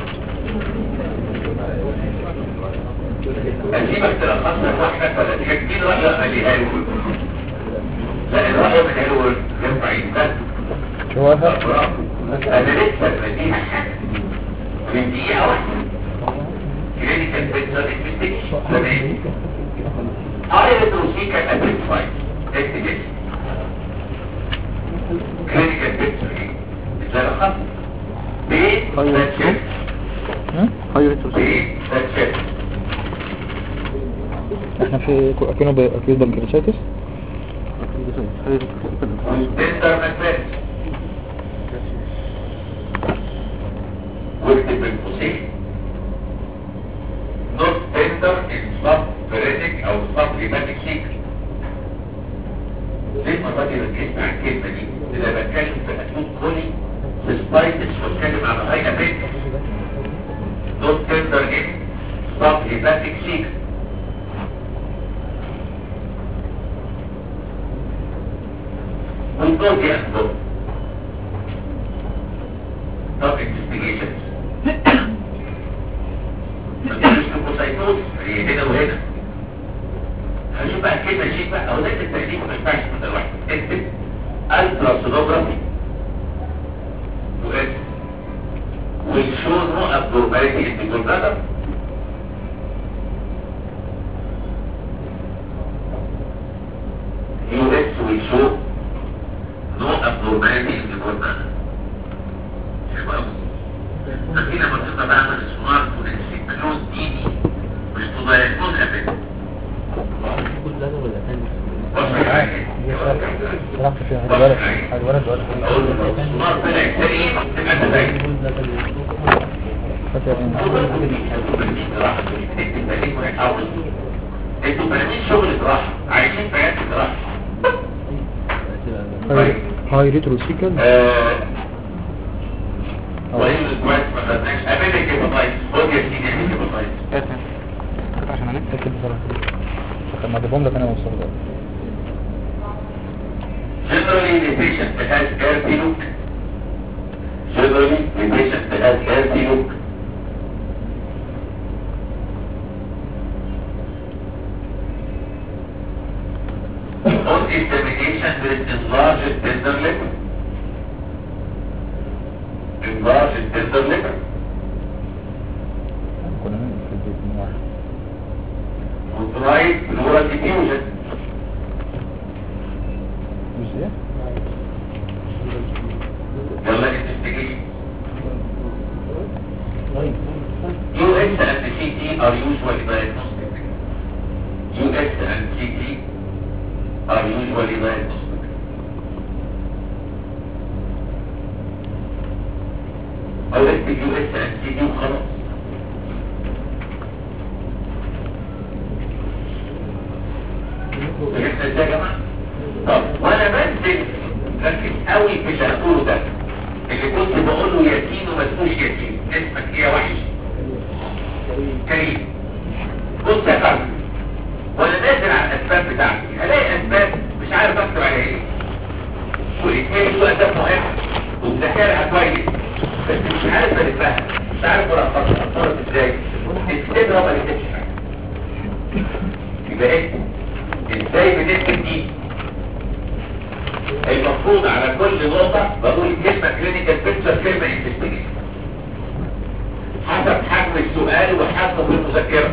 أجيبك تلخصها لوحدك ولا تجيب رأي خليها له لا الرأي من له ينفع يتبدل شوفها برافو أنا لسه بديها حاجة من دقيقة واحدة كلينيكال بيتزر انفستيجيشن تمام ايريتروسيكال ادريفايد اكتب كلينيكال بيتزر ايه؟ ازاي لخص؟ بي تاتشيت خير بي تاتشيت احنا في اكينو اكيد بالكريساتس تندر مكبات واكتب بين قوسين نوت تندر ان سب فريتك او سب هيماتيك سيك ليه ما بدي ركزت على الكلمه دي اذا بتكلم في اكيوت كولي في سبايتس بتكلم على هاي ابيك نوت تندر ان سب هيماتيك سيك والنوزيا أنبوب طب investigations مفيش ليكوسايتوز هي هنا وهنا هنشوف بقى الكلمة شيء بقى أو ده التقديم ما ينفعش من الواحد اكتب الترا سونوجرافي وإيه will show no abnormality in the gallbladder US will show no abnormality in the gallbladder شباب لكن لما تبقى بعمل سمارت ونكسكلوز ديني مش تضايقون ابدا بص يا رحت فيها هذا ولد هذا ولد ولد اقول له السمارت طلع سليم تبقى تضايق فاكر ان انتوا فاهمين شغل جراحة عايشين في حياة جراحة هاي هاي ريترو سيكل آه، وإن الكويس ما خدناش أمامك هيباتايتس خد يا سيدي أمامك هيباتايتس كده كده عشان انام لكن بصراحة كان مجيبهم لك انا وصل ده Generally the patient has earthy look Generally the patient has earthy look On examination there is enlarged tender liver Enlarged tender liver كنا من في البيت من واحد Right pleural diffusion مش ايه يلا investigation US and CT are usually diagnostic. US and CT are usually diagnostic. أو اكتب US and CT وخلاص. فهمنا ازاي يا جماعة؟ طب وانا بنزل ركز قوي في اللي هقوله ده اللي كنت بقول له ياسين وما اسموش ياسين اسمك ايه يا وحش كريم بص يا فندم وانا نازل على الاسباب بتاعتي هلاقي اسباب مش عارف اكتب عليها ايه والاثنين دول اسباب مهمه ومذاكرها كويس بس مش عارف الفها مش عارف الخطر اتصرف ازاي تكتبها وما تكتبش حاجه يبقى اكتب ازاي بنكتب دي المفروض على كل نقطة بقول كلمة كلينيكال بيكتشر كلمة انفستيجيشن حسب حجم السؤال وحجمه في المذكرة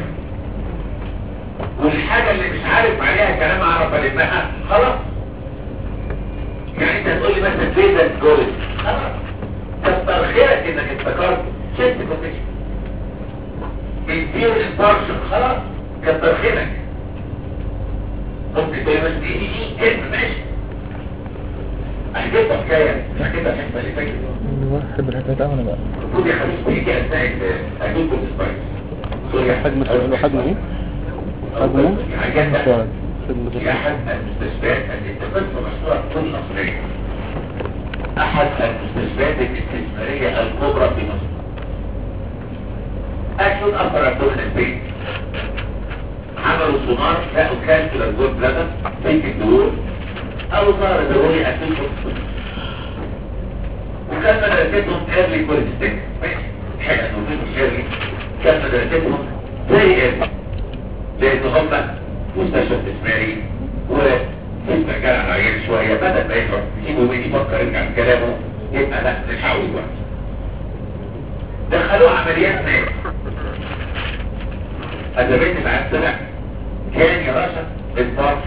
والحاجة اللي مش عارف عليها كلام اعرف المها خلاص يعني انت هتقول لي مثلا فيزا جولد خلاص كتر خيرك انك افتكرت شفت بوزيشن انفير انفارشن خلاص كتر خيرك ممكن تقول بس دي دي دي كلمة ماشي احكيتها حكاية احكيتها الحكمة اللي فاتت بحب الحكاية ده وانا بقى المفروض يا حبيبي تيجي اثناء اجيب السبايس سوري حجم السؤال وحجم ايه؟ حجمه؟ حاجات سؤال في احد المستشفيات الاتفاق مشروع كل مصرية احد المستشفيات الاستثمارية الكبرى في مصر اكيد اثر ابدومين البيت عملوا سونار لقوا كانسلر جول بلادر في الدور او ظهر ضروري اكيد وكان مدرستهم ايرلي كوليستيك ماشي حلو انه في ايرلي كان مدرستهم زي ايرلي لان هم مستشفى استثماري ويبقى جرى على العيال شويه بدل ما يفكر يسيبه ويجي يفكر يرجع في كلامه يبقى لا نحاول دلوقتي دخلوه عمليات ناس أدبيت العيال طلع كان يا باشا البارش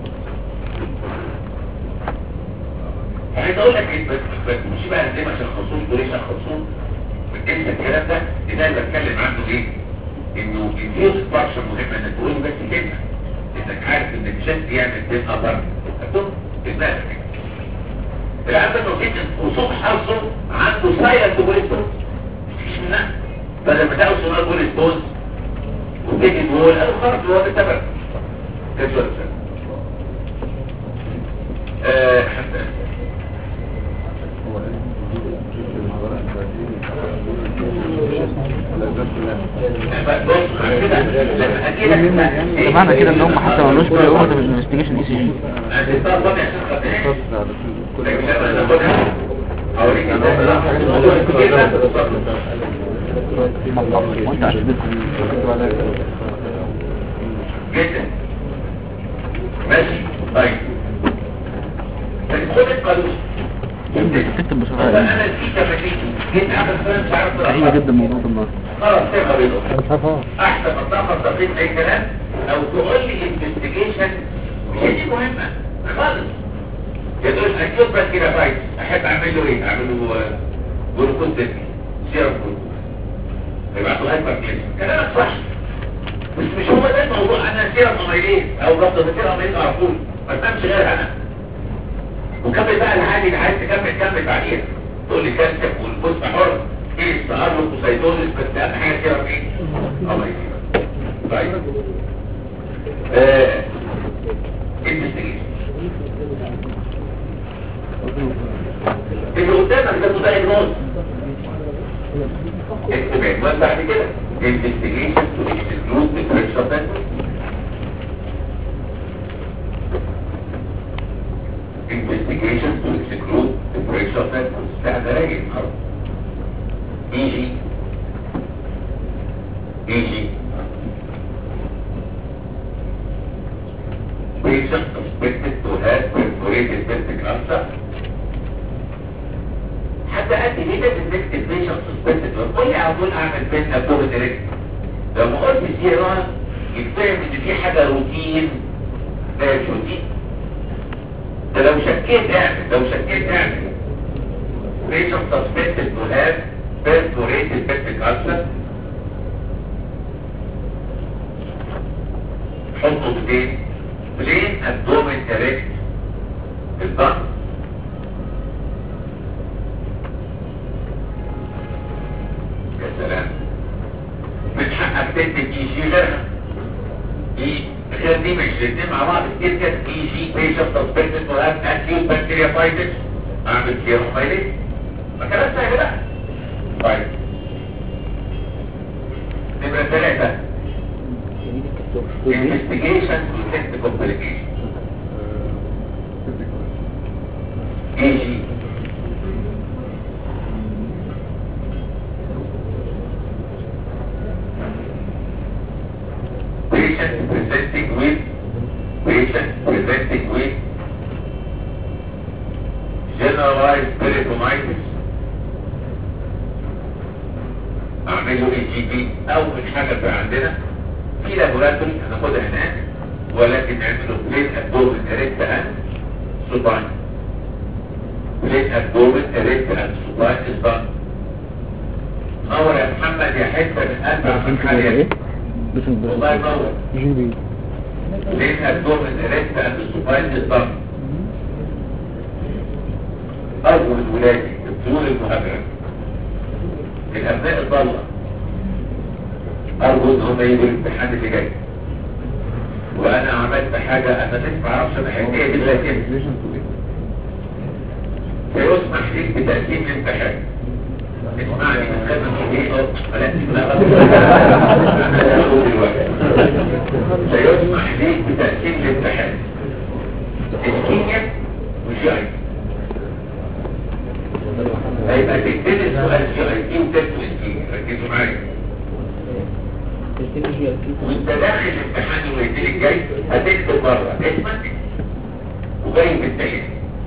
عايز اقول لك ايه بس بس مش بقى زي ما شخصوش وليه شخصوه انت الكلام ده اللي انا بتكلم عنه ايه انه الفيوز بارشل مهم انك تقول بس كلمه انك عارف ان الشد يعمل تين ابر هتقول دماغك العيال ده توصيل وصوب حظه عنده سايلنت بوليستون مفيش منها بدل ما تلاقوا سونار بوليستون وتيجي تقول انا خلاص هو ده سبب ده سؤال آه حتى معنى كده ان هم حتى ما قالوش كده يقولوا ده مش انفستيجيشن اي سي جي جدا ماشي طيب تدخل القانون تكتب بسرعة انا نسيت افاتيكي جيت اعمل سنه مش عارف هي جدا موضوع النهارده خلاص سيبها بيضة انا مش عارف اه احسن ما تعمل تقييم اي كلام او تقول لي انفستيجيشن مش هي دي مهمه خالص يقول اكيد بس كده فايت احب اعمل له ايه اعمل له جلوكوز تيست سيرم جلوكوز يبعتوا هايبر كلامك صح بس مش هو ده الموضوع انا سيرم اميليز او ضغط سيرم اميليز على طول ما تنامش غير انا وكمل بقى الحاجه اللي عايز تكمل كمل بعديها تقول لي كالسيوم والجزء حر ايه التعرض وسيتوزيس بس اهم حاجه سيرم ايه اميليز طيب آه investigation. اللي قدامك ده مدايجنوز اكتب عنوان بعد كده investigation to exclude the pressure factor investigation to exclude the pressure factors لا ده راجل النهارده يجي يجي patient suspected to have perforated septic ulcer حتى قد ليه ده detected patient suspected قول لي على طول اعمل بين ابوه دايركت لو ما قلت سيران يتفهم ان في حاجه روتين لا مش روتين ده لو شكيت اعمل لو شكيت اعمل patient suspected to have perforated septic ulcer حطه في ايه؟ بلين abdomen direct الضغط يا سلام من حقك تكتب اي جي غيرها اي غير دي مش الاثنين مع بعض كتير كده اي جي بيشن سسبكتد تو هاف اكيوت بكتيريا اعمل كيرومايليز ما كلام سهل بقى طيب نمرة ثلاثة investigation to detect the complication AG patient presenting with patient presenting with generalized peritonitis اعمله اي جي بي اول حاجه في عندنا في لابوراتوري هناخدها هناك ولكن نعمله بلين ابدومن اريكت ان سوباين بلين ابدومن اريكت ان سوباين اسبان نور يا محمد يا حته من قلب عشان حاليا والله نور جي بي بلين ابدومن اريكت ان سوباين اسبان اول ولادي الطيور المهاجره الابناء الضاله ارجو ان هم يجوا الامتحان اللي جاي وانا عملت حاجة انا لسه ما اعرفش انا حكايه دي لكن سيسمح ليك بتقديم الامتحان اسمعني من خدمة ايه اه لا لا انا هقول دلوقتي سيسمح ليك بتقديم الامتحان الكيمياء وجي اي هيبقى تكتب السؤال جي اي تي وتكتب الكيمياء ركزوا معايا وانت داخل الامتحان الويتين الجاي هتكتب بره اسمك وجاي بالتالي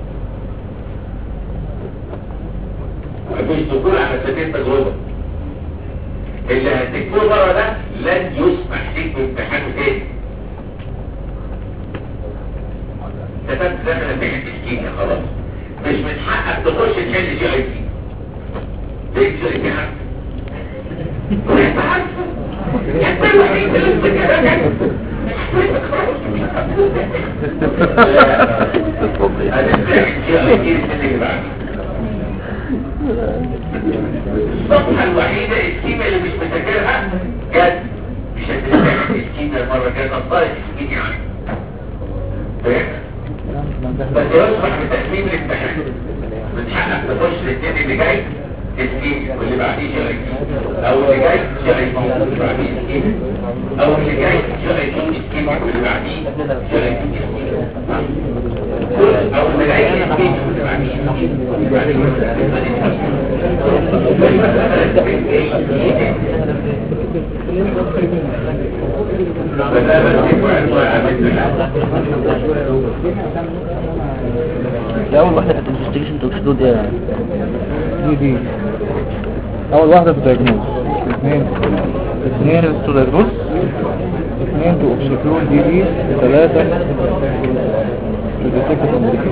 مفيش دخول على سبيل تجربة اللي هتكتبه بره ده لن يسمح ليك بامتحانه تاني كتبت داخل امتحان الكيمياء خلاص مش من حقك تخش تحل جي اي تي ليه جي اي تي حق وانت عارفه انت الوحيد اللي انت كده الصفحة الوحيدة الكيمياء اللي مش مذاكرها جد مش هتستعمل الكيمياء المرة الجاية أصلا الكيمياء يعني فاهم؟ بس يصبح بتقسيم الامتحان من حقك تخش الاثنين اللي جاي الكيمياء واللي بعديه شغل او اللي جاي شغل واللي بعديه الكيمياء او اللي جاي شغل الكيمياء واللي بعديه شغل الكيمياء او اللي جاي الكيمياء واللي بعديه الكيمياء واللي بعديه فده بس يبقى عنوان ده اول واحده كانت انفستيجيشن تو اكسكلود ايه دي دي اول واحدة في الدايجنوز اثنين اثنين تو دايجنوز اثنين تو اكسكلود دي دي ثلاثة تو ديتكت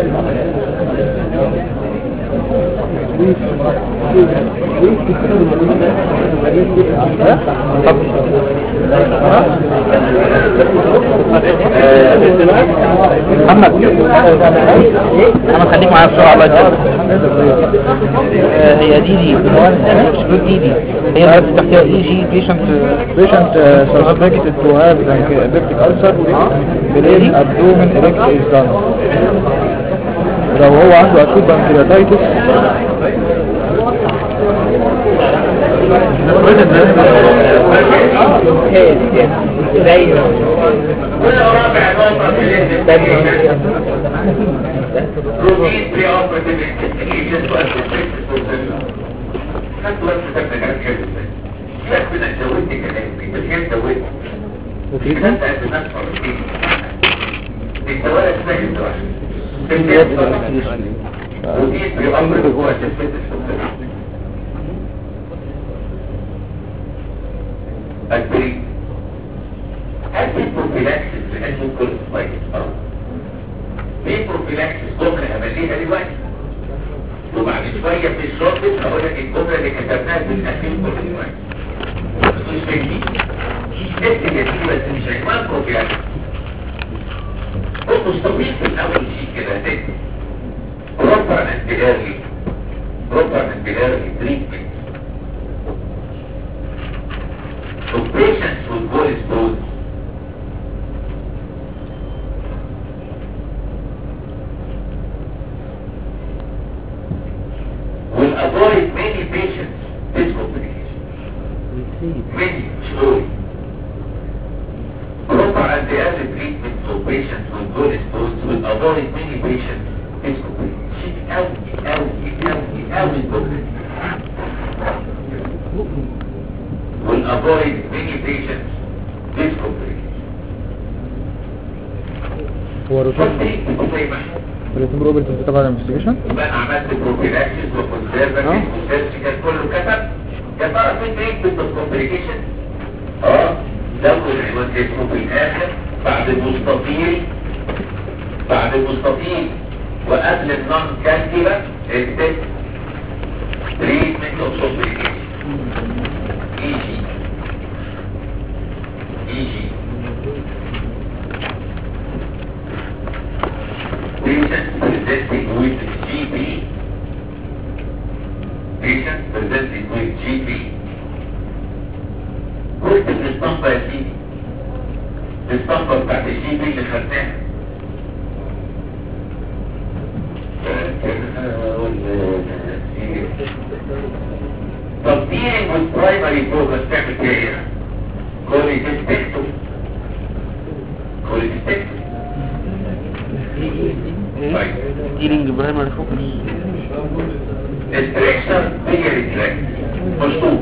محمد محمد خليك معايا بسرعه الله يسلمك آه، هي دي دي اكسكلود دي دي هي اللي تحتها اي جي بيشنت patient uh, suspected to have an epileptic ulcer below abdomen erect is done لو هو عنده acute pancreatitis رابع نقطة في الانفستيجيشن روتين بري اوبريتيف انفستيجيشن وانفستيجيشن بروسيس خدت بس كتاب كلام حلو ازاي سيبك من انك زودت كلامي بس هي زودت كده انت قد نفس مرتين الدوالة اسمها الدوالة روتين بري اوبريتيف هو انفستيجيشن بروسيس البري هل في بروفيلاكسس لأنه كل سلايد في بروفيلاكسس جملة همليها دلوقتي وبعد شوية في الشورت هقول لك الجملة اللي كتبناها في الأخير كل دلوقتي مش فاهمين اكتب يا سيدي بس مش عنوان بروفيلاكسس بص طويل في الأول شيء كده هتكتب بروبر اند ايرلي بروبر اند ايرلي تريتمنت of patients with gallstones will avoid many patients this complication. Many, slowly. Proper and the other treatment for patients with gallstones will avoid many patients this complication. شيء قوي قوي قوي قوي complication. will avoid many patients this complication. هو روتين فالتريتمنت زي ما احنا روتين بروبرتي تبع الانفستيجيشن يبقى انا عملت بروفيلاكسيس وكونسيرفاتيف وسيرجيكال كله كتب يا ترى في تريتمنت اوف كومبليكيشن اه زود العنوان اسمه في الاخر بعد المستطيل بعد المستطيل وقبل النون كالكيلا اكتب تريتمنت اوف كومبليكيشن اي جي اي جي patient presenting with GP patient presenting with GP قلت الاسطمبة يا سيدي الاسطمبة بتاعت الجي بي اللي خدناها طب dealing with primary focus تعمل فيها ايه؟ كوليتستكتو كوليتستكتو طيب ديلينج برايمري فوكس التريكشن هي ريتراكت مشطوب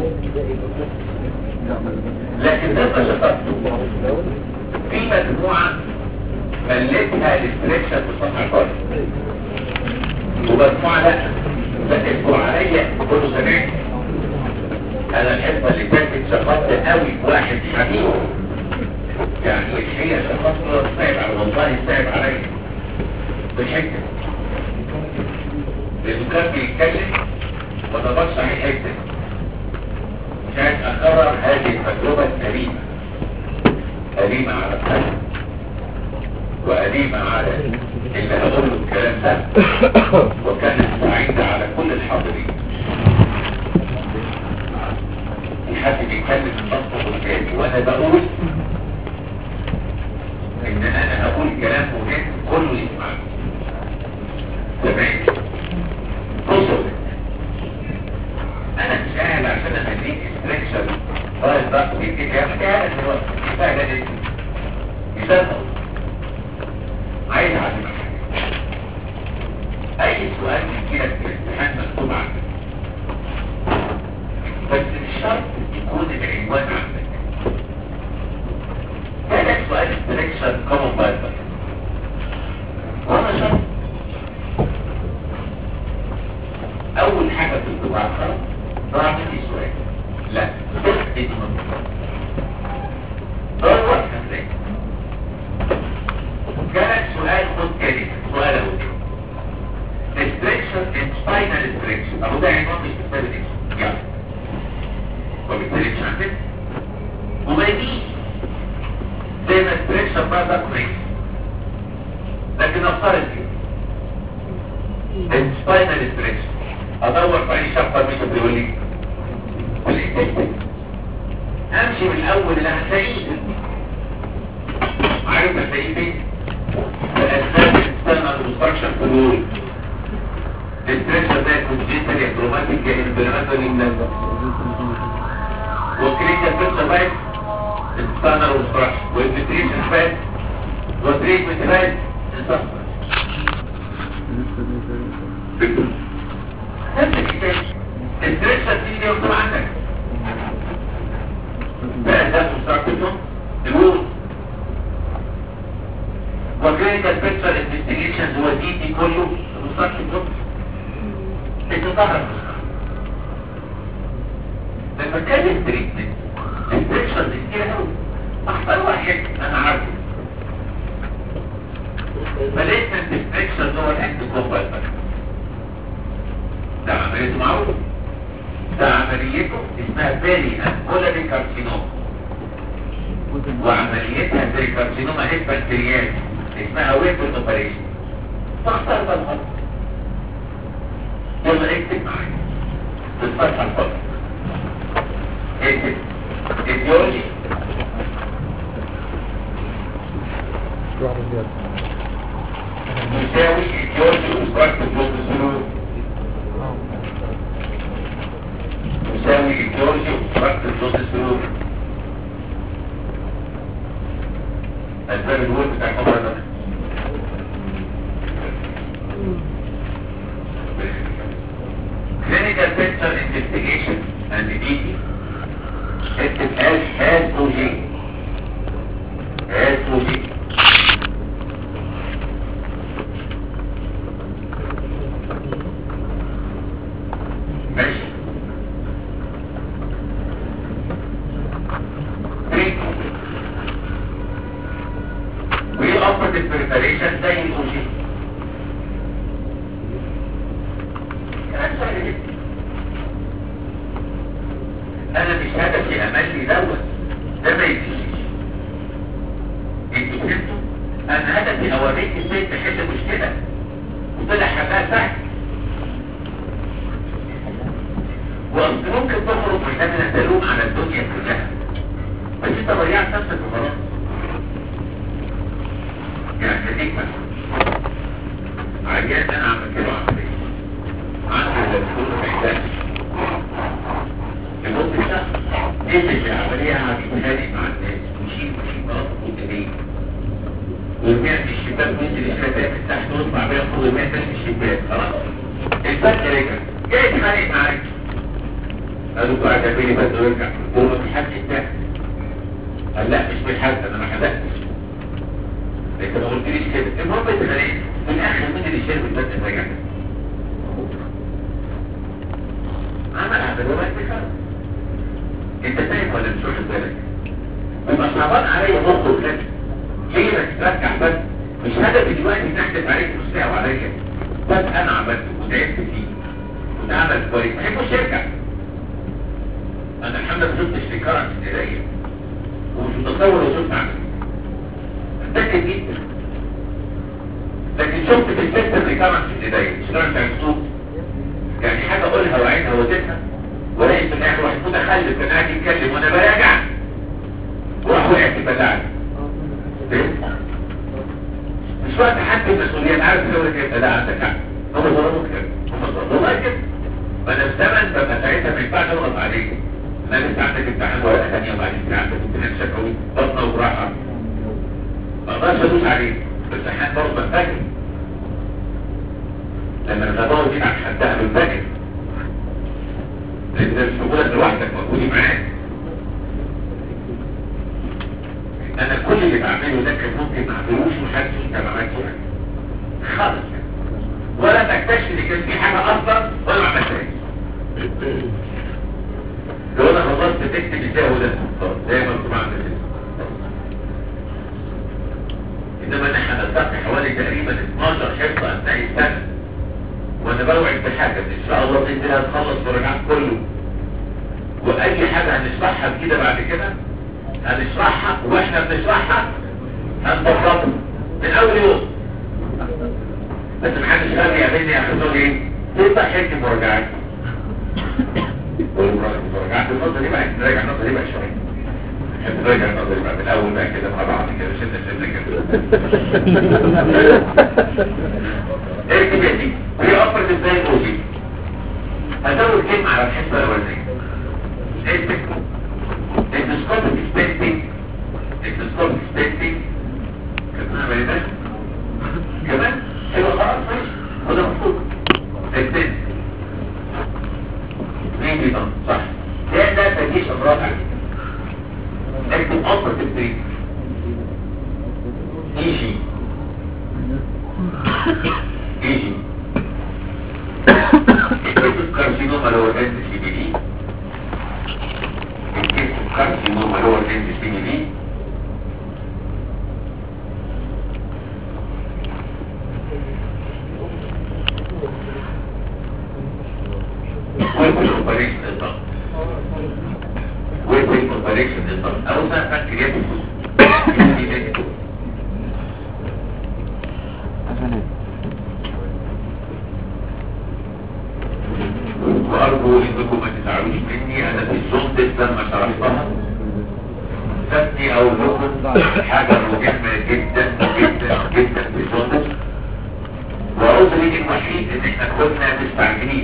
لكن ده ما شطبته في مجموعة ملتها الاستريكشن بسطح الفرد ومجموعة لا فاتبقوا عليا كله سمعت انا الحصة اللي فاتت شخصت قوي واحد حبيب يعني الحقيقة شخصت له صعب على والله صعب عليا بالحته لانه كان بيتكلم وانا بشرح الحته مش عايز اكرر هذه التجربه الأليمة أليمة على القلب وأليمة على اللي هقول له الكلام ده وكانت سعيدة على كل الحاضرين في حد بيتكلم النص قدامي وانا بقول ان انا هقول كلام مهم كله يسمعني تمام بصوا انا مش قاعد عشان اديك استركشر طيب بقى بيديك يا اخي قاعد دلوقتي كفايه ده دي يسمع عايز اعلمك حاجه اي سؤال يجيلك في الامتحان مكتوب عندك بس مش شرط يكون العنوان عندك انفكشن كومن بايبر وانا شايف اول حاجه في الدعاء خلاص ضاع مني سؤال لا دي ممكن دور هتلاقي جالك سؤال خد تاني سؤال اهو restriction and spinal restriction اهو ده عنوان مش كتاب الاسم يلا وبالتالي مش عندك وما يجيش زي ما restriction بقى ده كويس لكن افترض كده spinal restriction ادور في اي شابتر مش بيقول لي والانتستين امشي من الاول اللي هتلاقيه عارف هتلاقيه فين الاسباب الانسان المستركشن في الوول الستريشر ده كونجيتال يا كروماتيك يا انفلاماتوري بلازما وكريتيال فيرسا بايت الانسان المستركشن والنيوتريشن بايت وتريتمنت بايت الستريشر دي دي مكتوب عندك بقى ده مستركشن الوول وكلينيكال بيكتشر انفستيجيشنز هو دي دي كله مستشفى الطب بتتهرب لما كان التريتمنت البيكتشرز كتير قوي اختار واحد انا عارفه فلقيت ان البيكتشرز هو الاكت كومبايل ده عمليته معروف ده عمليته اسمها بيري امبولاري كارسينوم وعمليتها زي كارسينوما هيد بكتيريات اسمها ويبل اوبريشن فاختار بقى الخط يلا اكتب معايا في الفتحة الفضل اكتب ايديولوجي واحدة زيادة يساوي ايديولوجي وسبارت بلوك سلوك يساوي ايديولوجي وسبارت بلوك سلوك اسباب الوول بتاع الخبر ده clinical picture investigation and DD اكتب as as OG as OG ماشي treatment وoperative preparation زي الأوجي كلام سهل جدا انا مش هدفي املي دوت ده ما يجيش انتوا فهمتوا انا هدفي اوريك ازاي تحل مشكله وطلع حلها سهل واصل ممكن تخرج من هذا تلوم على الدنيا كلها بس انت ضيعت نفسك وخلاص يعني خليك مثلا عيان انا عملت له عمليه عنده الفلوس محتاج لمدة شهر نزل العملية هتتخانق مع الناس ويشيل ويشيل مناطق قدامية ويرميها في الشباك وينزل الشباك من تحت ويطلع بيها فوق ويرميها تحت الشباك خلاص الفك رجع جاي يتخانق معاك قالوا له قاعد يعمل لي بس ويرجع قلت له مفيش حد يتاخد قال لا مش من حد انا ما حدقتش انت ما قلتليش كده المهم اتخانقت في الاخر مين اللي شرب البدء رجع عمل عمل وما اتخاذ انت فاهم ولا مش واخد بالك يبقى صعبان عليا برضه كده ليه ما تترجع بس مش هدفي دلوقتي تحدث عليك مستوى عليا بس انا عملته وتعبت فيه وده عمل كويس ما يحبوش يرجع انا الحمد لله ما شفتش في كرم في ايديا ومش متصور لو شفت عمل متأكد جدا لكن شفت في السيستم ريكارنس في ايديا مش ريكارنس يعني صوت يعني حاجة اقولها وعينها وزيتها ولاقي في الاخر واحد متخلف كان قاعد يتكلم وانا براجع وراح وقع في بداعي مش وقت حد المسؤوليات عارف لو كده لا عندك حق هم ظلموا كده هم ظلموا كده فانا في زمن ببقى ساعتها ما ينفعش اضغط عليك لا انت عندك امتحان ورقه ثانيه وبعدين انت عندك امتحان شفوي بطنه وراحه ما اقدرش ادوس عليك بس احيانا برضه بنفجر لما الغباوه دي عن حدها بالفجر لان ده مش موجودك لوحدك موجودي معاك انا كل اللي بعمله ده كان ممكن ما اعملوش وحدش انت ما عملتش حاجه خالص ولا تكتشف ان كان في حاجه اصلا ولا ما عملتهاش لو انا خلصت تكتب ازاي ده طب زي ما انتم عاملين انما نحن نلتقي حوالي تقريبا 12 حصه اثناء السنه وانا بوعد بحاجه ان شاء الله باذن الله هنخلص مراجعات كله واي حاجه هنشرحها جديده بعد كده هنشرحها واحنا بنشرحها هنطبقها من اول يوم بس محدش قال لي يا بني يا خزون ايه؟ ايه صحيح المراجعات؟ مراجعات النقطه دي بقى نراجع النقطه دي بقى شويه نراجع النقطه دي بقى من الاول بقى كده مع بعض كده شلنا شلنا كده اكتب يا سيدي هي افرض ازاي الاوجي هزود كلمه على الحسبه الاولانيه اكتب الاندوسكوبيك ستيتنج الاندوسكوبيك ستيتنج كمان بقى كمان يبقى خلاص ماشي وده مفروض التن مين بيضم صح ده ده تجيش امراض عليك اكتب اصل التدريب يجي يجي اكتب الكارسينوما اللي هو الاند سي بي دي اكتب الكارسينوما اللي هو الاند سي بي دي ويبقى الاوبريشن للضغط ويبقى الاوبريشن للضغط او سنة بكتيريات الفوز وارجو انكم ما تزعلوش مني انا في الجندس لما شرحتها فاتني اقول لكم حاجه مهمه جدا جدا جدا في الجندس وعذري الوحيد ان احنا كنا مستعجلين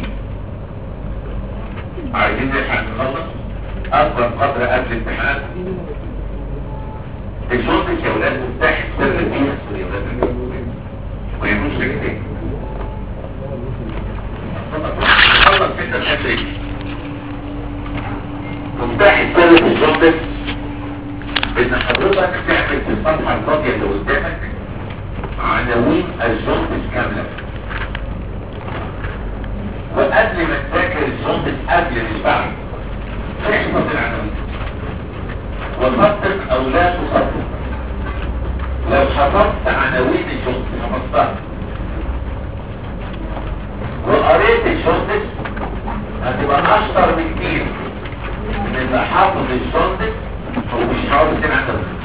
عايزين نلحق نخلص اكبر قدر قبل الامتحانات الجندس يا ولاد مفتاح السر فيها يا ولاد ما يعملوش حاجه تاني خلص كده الحته مفتاح السر في الجندس ان حضرتك تعمل في الصفحه الفاضيه اللي قدامك عناوين الجندس كامله وقبل ما تذاكر الجندس قبل مش بعد تحفظ العناوين وصدق او لا تصدق لو حفظت عناوين الجندس حفظتها وقريت الجندس هتبقى اشطر بكتير من اللي حافظ الجندس ومش حافظ العناوين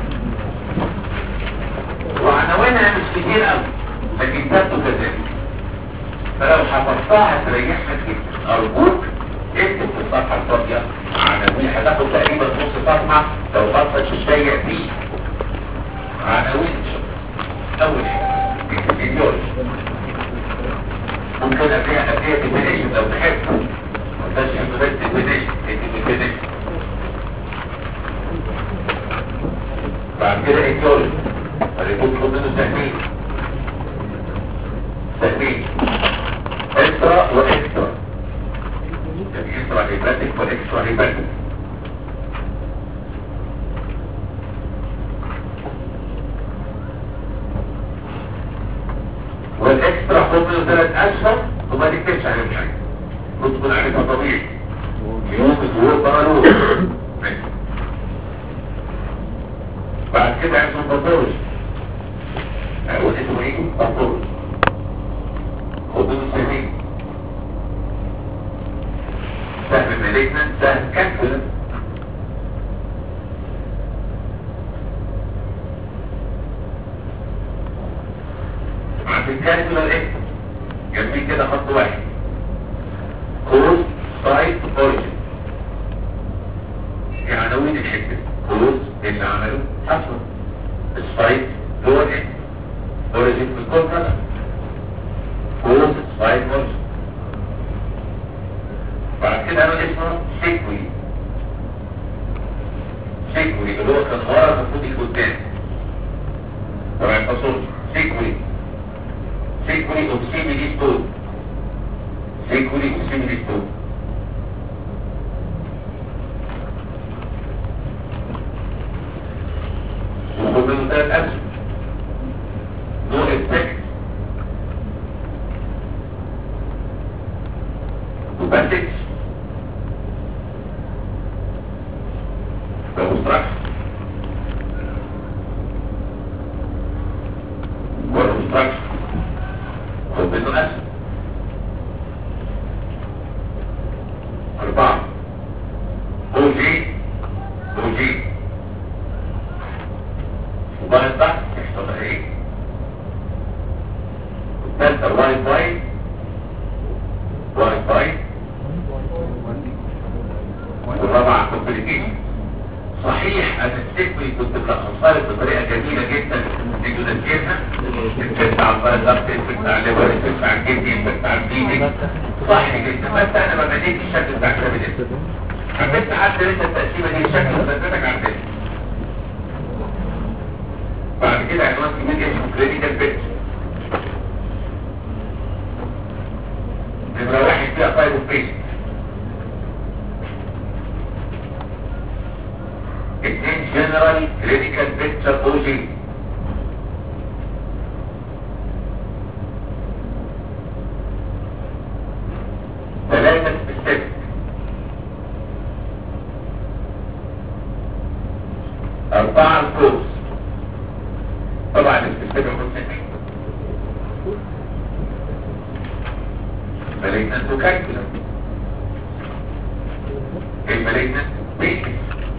وعناوينها مش كتير قوي لكن تبدو كذلك فلو حفظتها هتريحك جدا ارجوك اكتب في الصفحه الفاضيه عناوين هتاخد تقريبا نص صفحه لو خطك تضيق فيه عناوين اول حاجه اكتب ايديولوجي ممكن ابيع ابيع ديفينيشن لو تحب ما تبقاش انت بس ديفينيشن اكتب ديفينيشن بعد كده ايديولوجي هيكون تاخد منه تأمين تأمين اكسترا واكسترا يعني اكسترا هيباتيك واكسترا هيباتيك والاكسترا خد منه ثلاث اشهر وما تكتبش عليهم حاجه تدخل عليها طبيعي يوم ظهور بارالوز ماشي بعد كده عندهم باثولوجي هو اسمه ايه؟ باثولوجي خدوه سهمين سهم مالجنا سهم كانسر عند الكانسر الاكس جنبيه كده خط واحد كوز سايت اوريجن يعني عناوين الحته كوز اللي عملوه حصل السايت هو الاكس اوريجن في الكون كده كوز سايت اوريجن بعد كده عمل اسمه سيكوي سيكوي اللي هو كان ورا المفروض يكون قدام طبعا الفصول سيكوي سيكولي اوكسيميلي ستون سيكولي اوكسيميلي ستون وخد مثلا اسود نو افكت وباسكس ومستراكشن والمستراكشن وبدون اسود أربعة أو جي أو جي وبعد تحت يحصل إيه؟ الثالثة واي باي واي باي والرابعة كومبليكيشن صحيح أن السيكوي كنت ملخصها لك بطريقة جميلة جدا تيجي تذكرها تنفكت على البلد تنفكت على الليبر تنفكت على الجدي تنفكت على البيدي صح جدا بس أنا ما بديت الشكل بتاع كتاب الاسم حبيت تعدل انت التقسيمة دي الشكل وثبتك على الاسم بعد كده عنوان كبير اسمه كلينيكال بيت نمرة واحد فيها فايل وبيت اثنين جنرال كلينيكال بيكتشر او جي ثلاثة سبيسيفيك أربعة الكورس طبعا السبيسيفيك والسبيسيفيك مالجنت وكالكولا المالجنت بيسك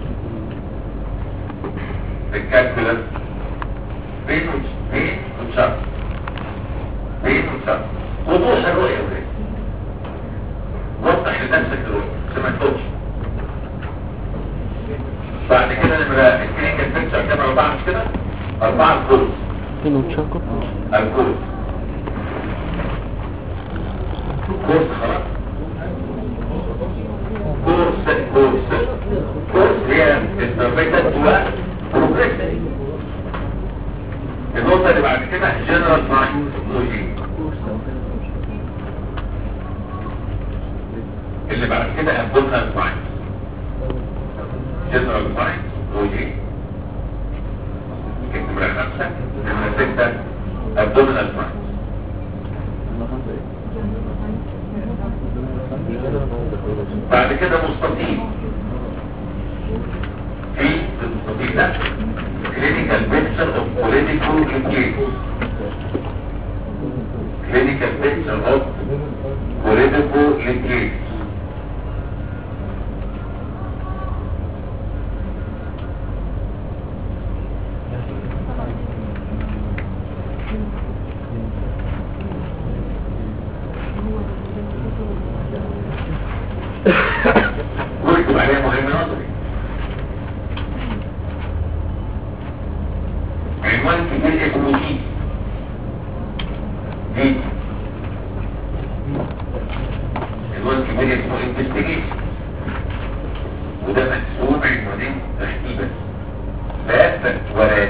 الكالكولا بين وش بين وشرط بين وشرط وضوح الرؤية وليه وضح لنفسك الرؤية عشان ما تقولش بعد كده نمرة الكلينيكال بيكتشر كام أربعة مش كده؟ أربعة الكورس الكورس كورس خلاص كورس كورس كورس هي التربيتات هو بروجريس النقطة اللي بعد كده جنرال ساينس لوجي اللي بعد كده ابدومينال ساينس جنرال ساينس لوجي نمرة خمسة نمرة ستة ابدومينال ساينس بعد كده مستطيل في المستطيل ده clinical picture of political case clinical picture of political case واكتب عليها مهم نظري عنوان كبير اسمه دي دي عنوان كبير اسمه انفستيجيشن وده مقسوم عنوانين ترتيبا باب وراد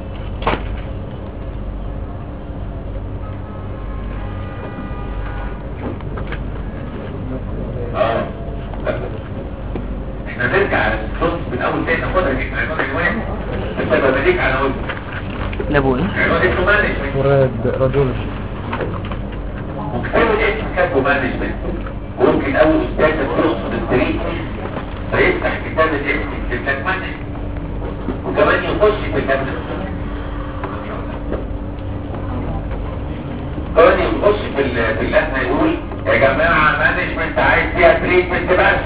اه لا. احنا نرجع على الفلوس من اول تاني ناخدها دي عنوان عنوان انت ببديك على وجه لابو ايه عنوان اسمه مانجمنت وراد راديولوجي وكتاب الاسم كاتبه مانجمنت وممكن اول استاذ يقصد التاريخ فيفتح كتاب الاسم يكتب لك مانجمنت وكمان يخش في كتاب كمان يخش في ال- في اللجنه يقول يا جماعه مانجمنت عايز فيها تريتمنت بس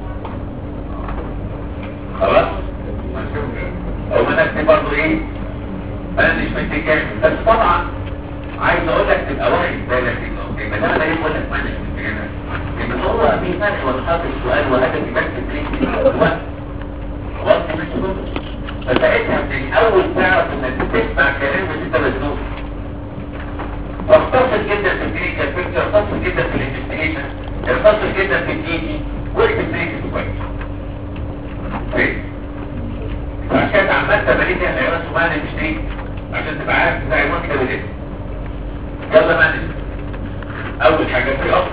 خلاص او منك برضه ايه مانجمنت كامل بس طبعا عايز اقول لك تبقى واخد بالك انه ما دام انا بقول لك مانجمنت هنا ان هو في فرق ولا حاطط السؤال وهدف بس بريك وقت وقت مش كله فساعتها من الاول تعرف انك بتسمع كلام بس انت مجنون واختصر جدا في الكلينيكال بيكتشر اختصر جدا في الانفستيجيشن اختصر جدا في الدي دي واكتب بريك كويس كويس فعشان عمال تمارين الحيوانات سبحانه المشتري عشان تبقى عارف ازاي عنوان كده بالاسم يلا مانج اول حاجة في اصل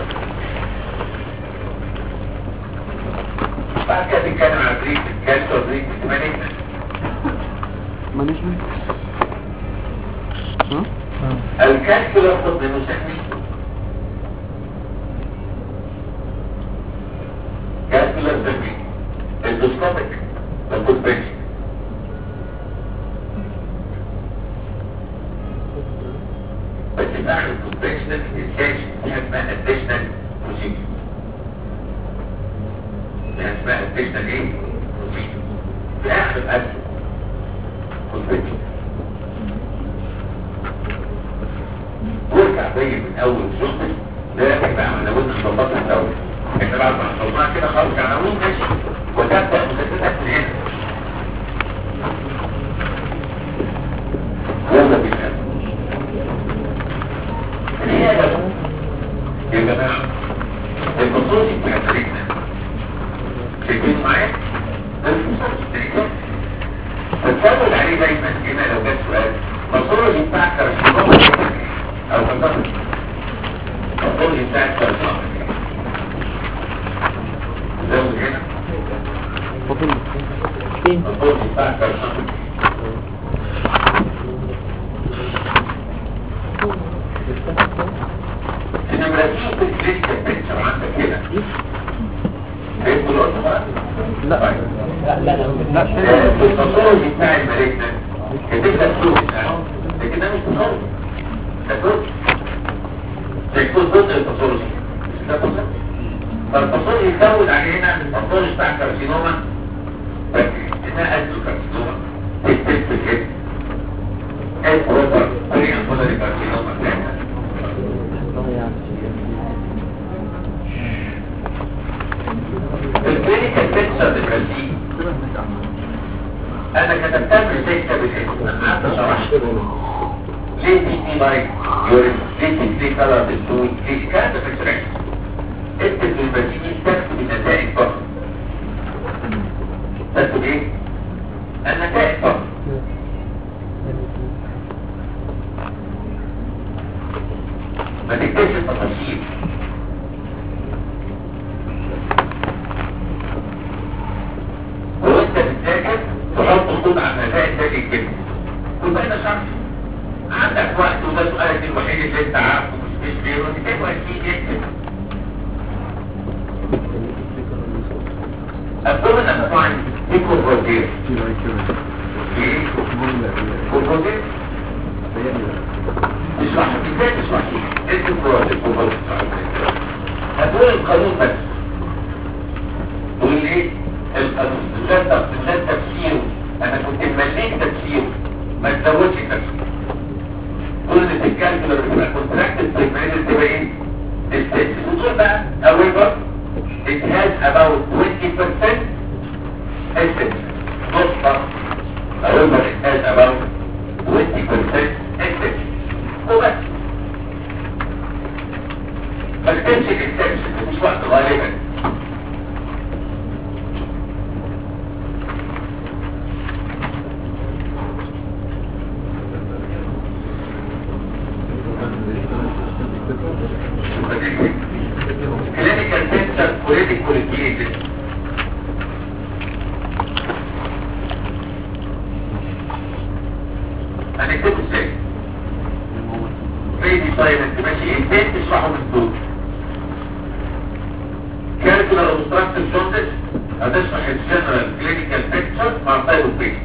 بعد كده تتكلم على بريك الكالسيوم بريك مانجمنت مانجمنت الكالكولر خد منه تكنيك كالكولر تكنيك اندوسكوبيك تاخد بنش بس في اخر الكونفكشنال الكاش دي اسمها اديشنال بروسيجر دي اسمها اديشنال ايه؟ بروسيجر في اخر الاكل كونفكشن وارجع بيا من اول شغل ده بقى عناوين نظبطها الاول احنا بعد ما حصلناها كده خالص عناوين ماشي وتبدا مذاكرتك من هنا يلا بينا العيادة يا جماعة البصوصي بتاع تاريخنا شايفين معايا؟ ده البصوصي التاريخنا فتفضل عليه دايما هنا لو جت سؤال بصوصي بتاع كرشينوما او بصوصي بصوصي بتاع كرشينوما زود هنا بصوصي بتاع كرشينوما انما لو شفت الكليك بيكتشر عندك هنا هيبقوا الوقت بقى لا طيب. لا لا في التصور بتاع الملكنا كتبت فلوس لكن ده مش تصور ده فلوس ده يكون جزء التصور مش ده جزء فالتصور يزود علينا التصور بتاع كارسينوما بس انها ادو كارسينوما تكتب في الهيد اد بروبر بري انفولاري كارسينوما بتاعتها الكلينيكال بيكتشر دلوقتي انا كتبتها في الكتاب الاسم انا قعدت شرحت ليه دي دي لايك يورين ليه دي دي كلر بالسوي ليه الكلام ده في الشرح اكتب للمسيحيين تكتب النتائج فقط تكتب ايه؟ النتائج فقط ما تكتبش التفاصيل وانت بتذاكر تحط خطوط على النتائج ده الكلمه وبقى ده شرح عندك وقت وده سؤالك الوحيد اللي انت عارفه مش مش غيره تكتبه اكيد اكتب abdominal spine equal rotate ايه؟ والروتيت اشرح ازاي تشرح ايه الروتيت هتقول القانون بس تقول ايه القانون لا تف- لا تفسيره انا كنت مليك تفسيره ما تزودش تفسيره تقول ان الكالكولر بتبقى كونتراكتد بريمينيت تبقى ايه الستيتس وتقول بقى however it has about 20% essence نقطة however it has about 20% essence وبس ما تكتبش الاكسبشن مش وقت غالبا clinical picture political cases هنكتبه ازاي؟ ريدي سايلنت ماشي ازاي تشرحه من دول كالكولار اوبستراكتيف جوندس هتشرح الجنرال كلينيكال بيكتشر مع تايب اوف بيشنت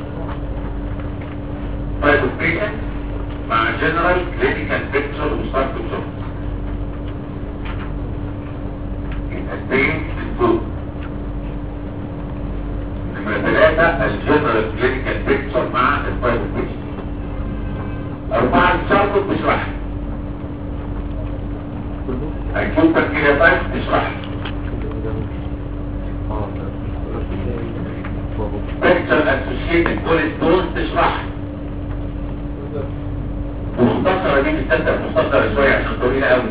تايب اوف بيشنت مع جنرال كلينيكال بيكتشر اوبستراكتيف جوندس اثنين الدول نمرة ثلاثة الجنرال كلينيكال بيكتشر مع التايب اوف بيشنت أربعة الشرط بتشرح هيكون تركيبات تشرح بيكتشر اسوشيتد كوليسترول تشرح مختصرة دي بتصدق مختصرة شوية عشان طويلة قوي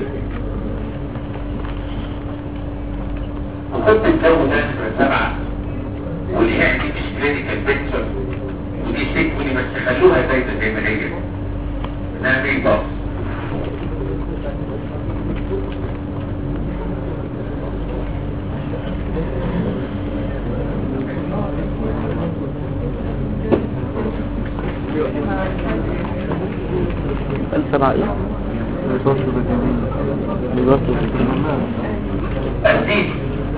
وكنت الجو ده نمرة سبعة ودي يعني مش كلينيكال بيكتشر ودي سيكولي بس خلوها زي زي ما هي نعمل باص السبعة ايه بالظبط بالظبط الدين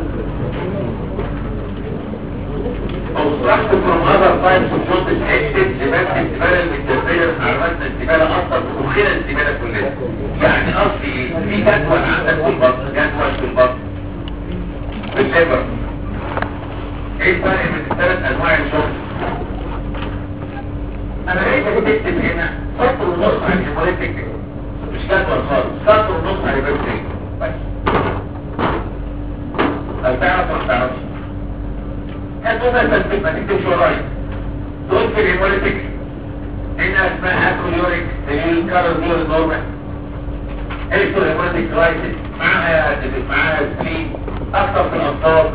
obstruct from other types of jaundice exit زبالة الزبالة المتدبرة معلوماتنا الزبالة أصلا مخيلة الزبالة كلها يعني قصدي ايه؟ في جدول عندك في البطن جدول في البطن في الليبر ايه الفرق بين الثلاث انواع الجوندس انا عايزك تكتب هنا سطر ونص عن الهيموليتيك مش جدول خالص سطر ونص عن الهيموليتيك بس هل تعرف ولا ما تعرفش هاتوا بس تكتب ما تكتبش ورايا دول في الهيموليتيك هنا اسمها اكوليوريك دليل كارل دول نورمال ايتو هيموليتيك كرايسيس معاها معاها سبلين اكتر في الاطفال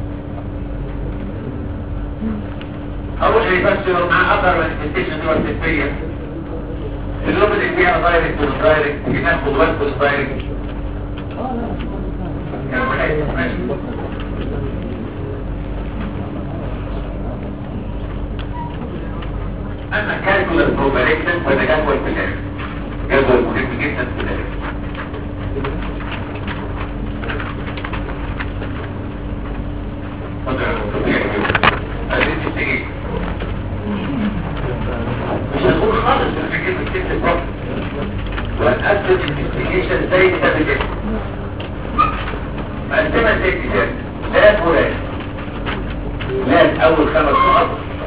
اول شيء بس لو معاه اكتر مانيفستيشن دي والتسبيه اللوب اللي فيها دايركت والدايركت بناخد وقت الدايركت ماشي اما كالكولاس بروباريكشن فده جدول في الاخر جدول مهم جدا في الاخر مش هنقول خالص في فكرة الست البروف وهنقسم الانفستيجيشن زي كتاب الاسم مقسمة زي كتاب لا فلان لا اول خمس نقط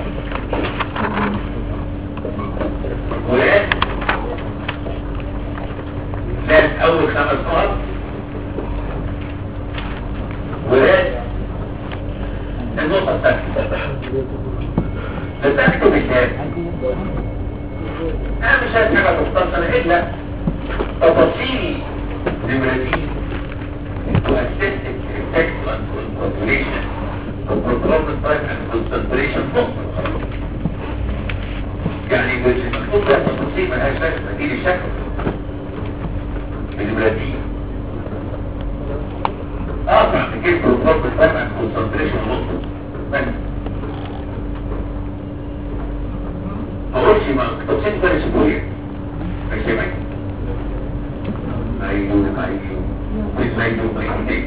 ولاد لاد اول خمس نقط ولاد النقطة الثانية لتكتب الكتاب انا مش عايز حاجة مختصرة الا تفاصيل نمرتين to assess the effect on population of performance time and concentration يعني المكتوب ده تفاصيل ملهاش لازمه دي لي شكل الولادين اقطع في كيف بروجرام الفرق كونسنتريشن نقطه بس ما اقولش ما تفاصيل ده اسبوعين ماشي يا مايك ايوه ايوه مش ما يدوم ما يدوم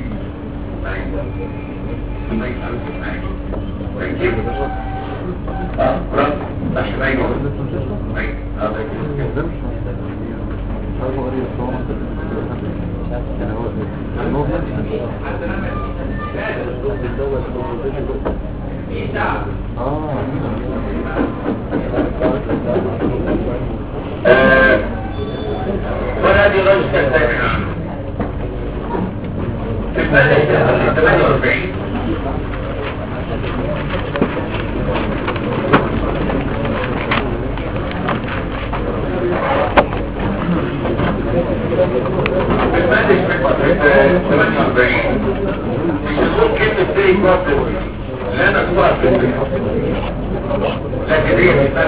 ما يدوم اه برافو صح ايوه ايوه هذا كده آه، ولا دي لوجيك الثانية في البلد 48 مش هنقول كلمة زي كوارتر لا نذكرها في الفيلم لكن هي في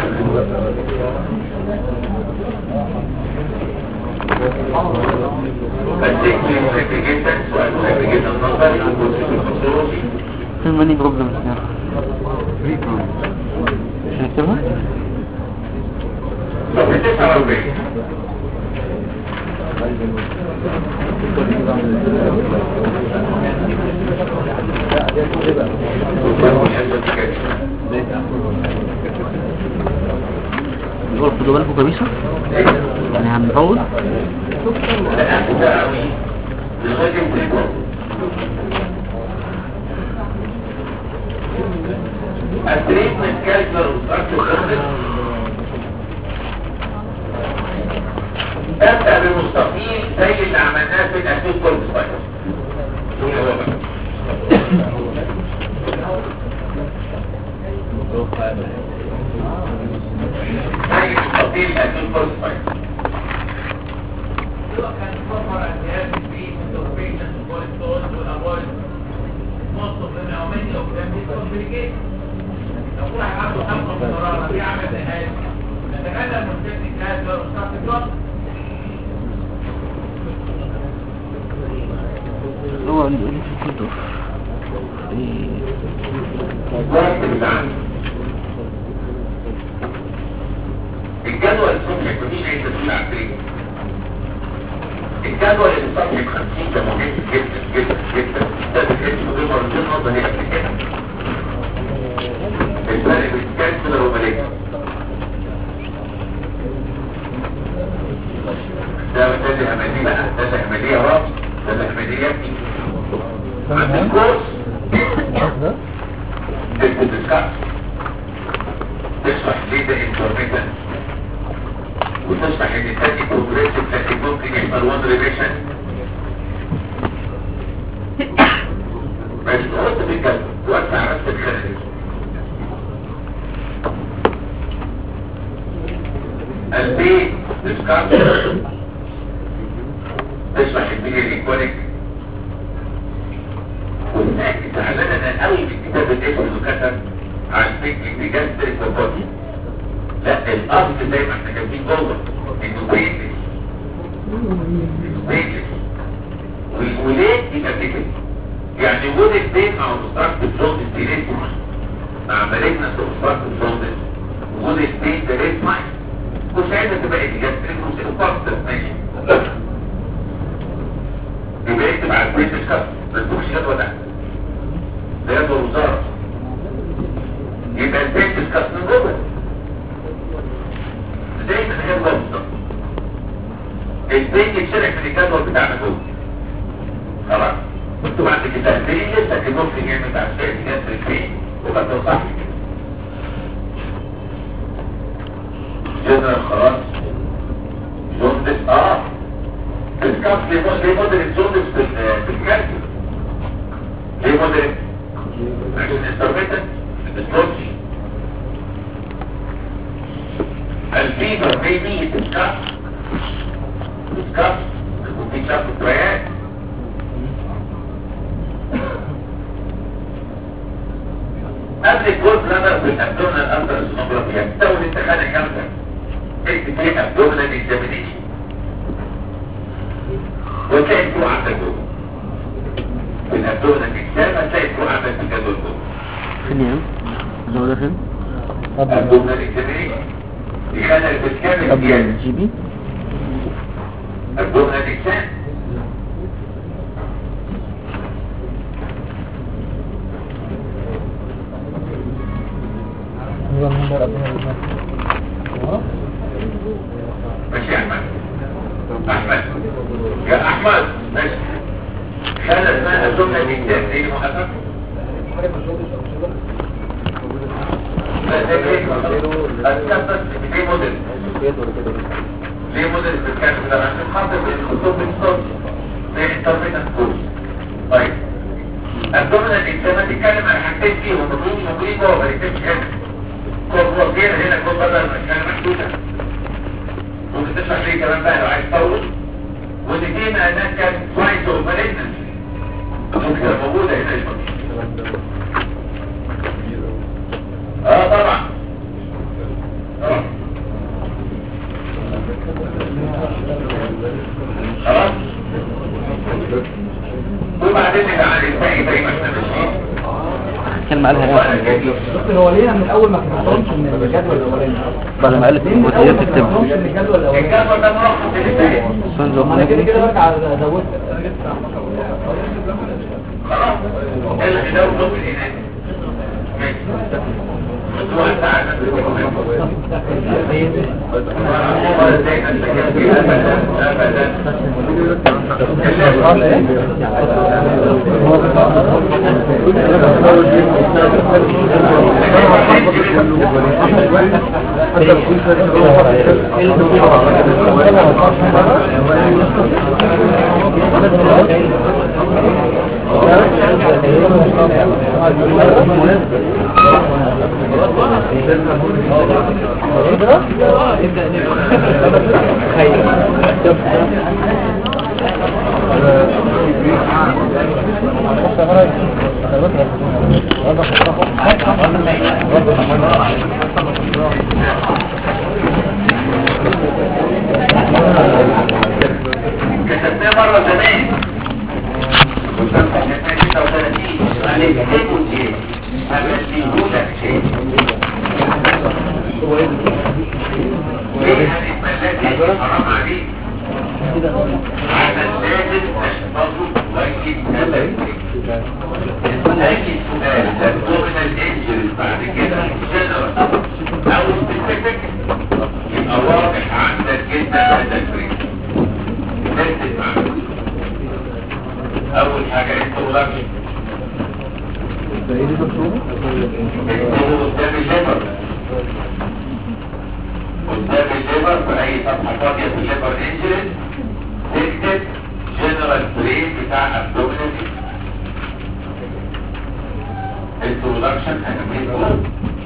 التكني مهم جدا سؤال مهم جدا نظري وكونسيستنسي في ماني بروبلم مش نكتبها؟ صفحة 49 بيقول خدوا بالكم كبيسة يعني هنطول التريتمنت كالكولر وستراكشر ابدأ بمستقيم زي اللي عملناه في الاسيد كولد سبايس دول هو بقى زي مستقيم الاسيد كولد سبايس كان proper antibiotic treatment of patients with cholesterol to avoid most of them or many of them is complicated. لو كل واحد عنده خمسة مرارة في عمل نهاية نتكلم من تكنيك هذا لو استعطي الوقت هو اللي اللي في الكتب إيه، الجهاز اللي عندي الجهاز الجدول الصبح مفيش اي تدوين على الفريق الجدول اللي صفحة 50 ده مهم جدا جدا جدا ده بتحس بيه مرتين نظر هي قبل كده الفرق بين كانسلر ومالجنت ده ده اللي هماليه بقى ده اللي هماليه يا رب ده اللي هماليه يا ابني عند الكورس تدسكاس تشرح ليه ده انفورميشن وتشرح ان التاني بروجريسيف لكن ممكن يحصل وان ريبيشن ماشي تحط في الجنب توسع نفس الخانه دي البيت ديسكارد تشرح البيت الايكواليك والناس زعلانه قوي من كتاب الاسم اللي كتب عن فكر بجد وبطي لا الاصل زي ما احنا كاتبين جوه انه بيتس انه بيتس وليه يبقى كده يعني وجود البيت مع مستقبل جوند ستيريت مع مالجنا مستقبل جوند وجود البيت ده ريت ماين وساعتها تبقى اجابتك وسيبقى ماشي يبقى يكتب على البيت الكاست ما تكتبش جدول ده ده جدول وزاره يبقى البيت الكاست من جوه زي ما هي الوسط البيت يتشرح في الجدول بتاعنا جوه خلاص كنتوا بعد كده البيت لسه كان ممكن يعمل تعسير جنس البيت وقد صح جنرال خلاص جوندس اه الكاف ليه ليه موديل جوندس في في الكالسيوم ليه موديل عشان الانترميتنت بتسلوتش الفيبر بيبي تسكاف تسكاف يكون في شاف الطريات قبل الجولد بلانر بالابدومينال اندر سونوجرافي يستوي الامتحان الخامسه اكتب فيه ابدومينال اكزامينيشن وتلاقي الجوع عندك جوه في الابدومينال اكزام هتلاقي الجوع عندك في الجدول جوه فين يا زود ده فين ابدومينال اكزامينيشن يخلي بالكامل قبل زياده الجي بي ابدومينال اكزام ماشي يا احمد احمد يا احمد ماشي كان اسمها الجمله دي كتاب ايه المحاسبه لا ده ايه الكتاب بس ليه موديل ليه موديل في الكتاب ده عشان خاطر الخطوط بالصوت زي التربيه كورس طيب الجمله الانسانيه بتتكلم عن حاجتين فيهم موجودين موجودين جوه ما يكتبش هنا كل وكيل هنا كل بدل المكان محدوده ممكن تشرح ليه كمان بقى لو عايز تطول وان دي معناها كان ساينس اوف مالجنس ممكن تبقى موجوده هنا يا شباب. اه طبعا اه خلاص وبعدين نبقى عن الباقي زي ما احنا ماشيين كلمة قالها ولا ايه جديد بس هو ليه من الاول ما كتبتهمش من الجدول الاولاني بعد ما قالت ليه من وهي الاول ما بتكتب كتبتهمش من الجدول الاولاني الجدول ده ملخص للباقي سونز ما انا كده كده برجع ازودها خلاص الغي ده وضم الإناث ماشي خدوا واحد ساعة كتبناه مرة زمان وكتبت كتبناه 36 عليه كتبه شيء أبديه لك شيء ليه انترودكشن قدام الليبر قدام الليبر في اي صفحة فاضية في الليبر انجرين تكتب جنرال برين بتاع ابدومينال انترودكشن اهميته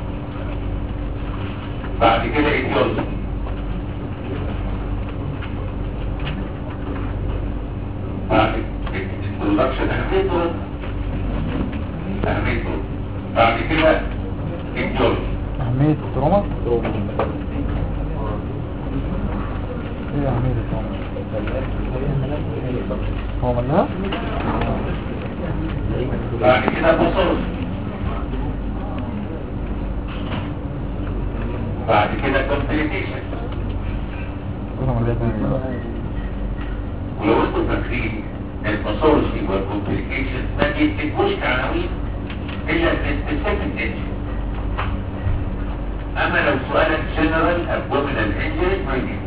بعد كده ايديولوجي بعد الانترودكشن اهميته اهميته بعد كده ايديولوجي أهمية التروما ايه أهمية التروما هو مالها؟ بعد كده بصر بعد كده كومبليكيشن هو مالها تاني ولو انتم فاكرين الباثولوجي والكومبليكيشن ما بيكتبوش كعناوين الا في سبيسيفيك انجري اما لو سؤالك جنرال ابدومينال انجري ما يجيبوش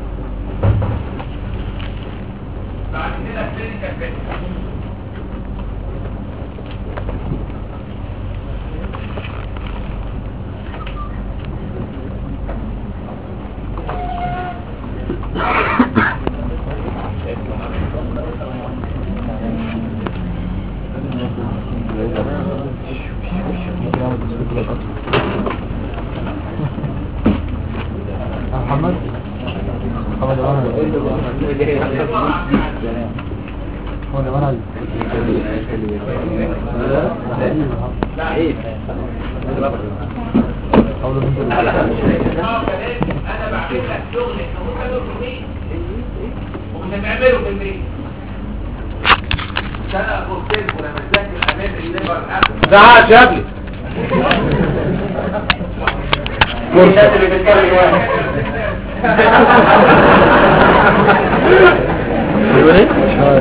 بعد كده كلينيكال بيكتشر محمد محمد وانا هو اللي وانا لا ايه اول من دول اه كلام انا بعمل لك شغل انت ممكن تعمله في البيت ومش هتعمله في البيت مش انا قلت لكم لما تذاكر امام الليبر قبل زعقش يا ابني مرشد اللي بيتكلم واحد بيقول ايه؟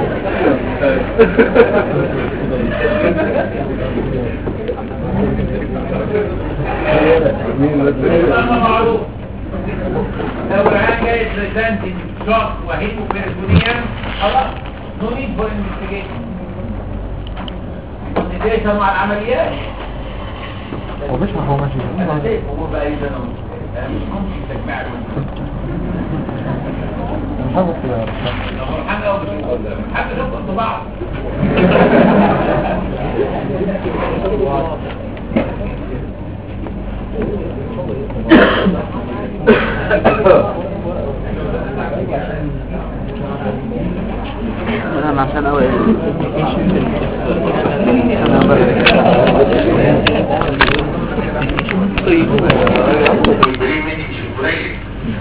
يبقى معروف لو العيان جاي بريزنتنج شوك وهيمو بيرسونيا خلاص نو نيد فور انفستيجيشن انفستيجيشن مع العمليات هو مش هو ماشي انا شايف هو بقى ايه ده أنا مش ممكن تجمع له مش عارف يا لو فرحان قوي بشوفه حتى لو كنت بعض انا عشان قوي والبريد مني مش قليل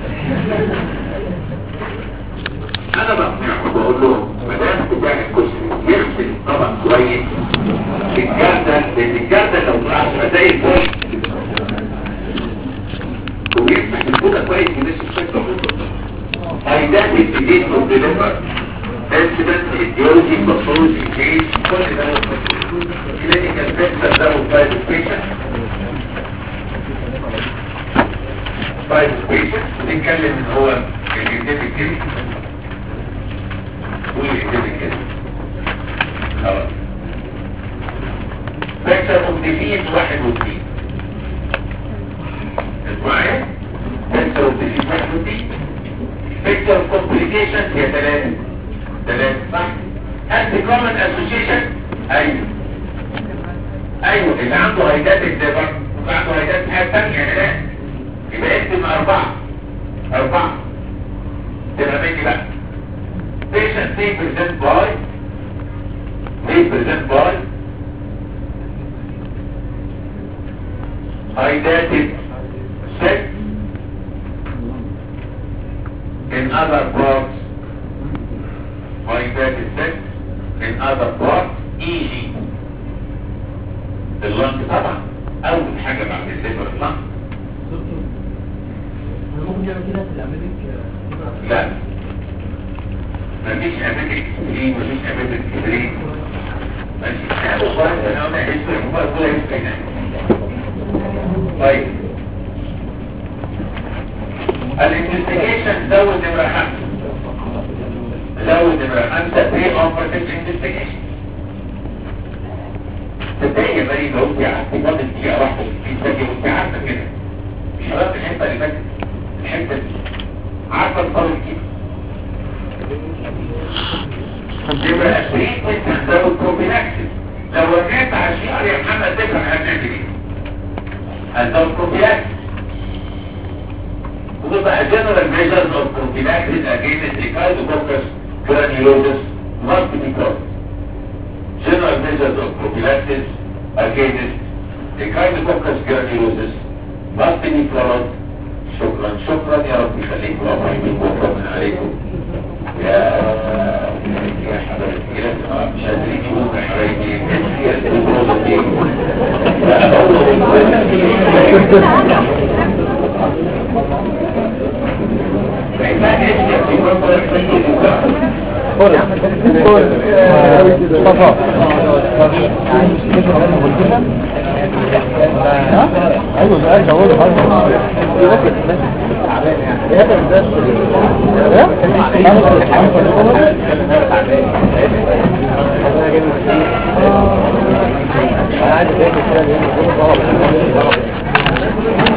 انا بقنعهم بقول لهم ما دام بتاع الكشري يغسل طبق كويس الجردل لان الجردل لو طلعت تبقى زي الفل ويفتح الفوطه كويس ونشف شكله هيدات الجديد والدليفر انسيدنت ايديولوجي باثولوجي كيس كل ده كلينيكال بيكتشر ده وفايد بيشنت فايد بيشنت ونتكلم ان هو الجديد كيس والجديد كيس خلاص بيكتشر مبتدئين واحد واثنين انتوا معايا؟ بيكتشر مبتدئين واحد واثنين picture of complications هي ثلاثة ثلاثة صح anti common association ايوه ايوه اللي عنده هيدات الدبر وعنده هيدات حاجة تانية لا يبقى اكتب اربعة اربعة تبقى مني بقى patient may present by may present by hydated sex in other parts hydated sex in other parts e.g. اللنج طبعا اول حاجة بعد الليبر اللنج لا مفيش امريكا كتير مفيش امريكا كتير ماشي انا بقول انا قلنا هيستوري موبايل كلها هيستوري هناك طيب الانفستيجيشن زود نمرة خمسة زود نمرة خمسة بري اوبرتيف انفستيجيشن صدقني يا مريم لو انت قعدت فاضل دقيقه واحده في ثانيه وانت عارفه كده مش هتعرف الحته اللي فاتت الحته دي عارفه الفرق كده يبقى التريتمنت تستخدمه البروفيلاكسيس لو رجعت على الشعر يا محمد تفهم هنعمل ايه هنزود بروفيلاكسيس وتبقى general measures of prophylaxis against the Chylomicrosis granulosus must be followed. General measures of prophylaxis against the Chylomicrosis granulosus must be followed. شكرا شكرا يا رب يخليكم الله يبارك ويطمن عليكم يا يا حبايبي يا سلام مش قادرين يقولوا يا حبايبي يا الدكتور دي ايوه ده ارجع اقول حاجه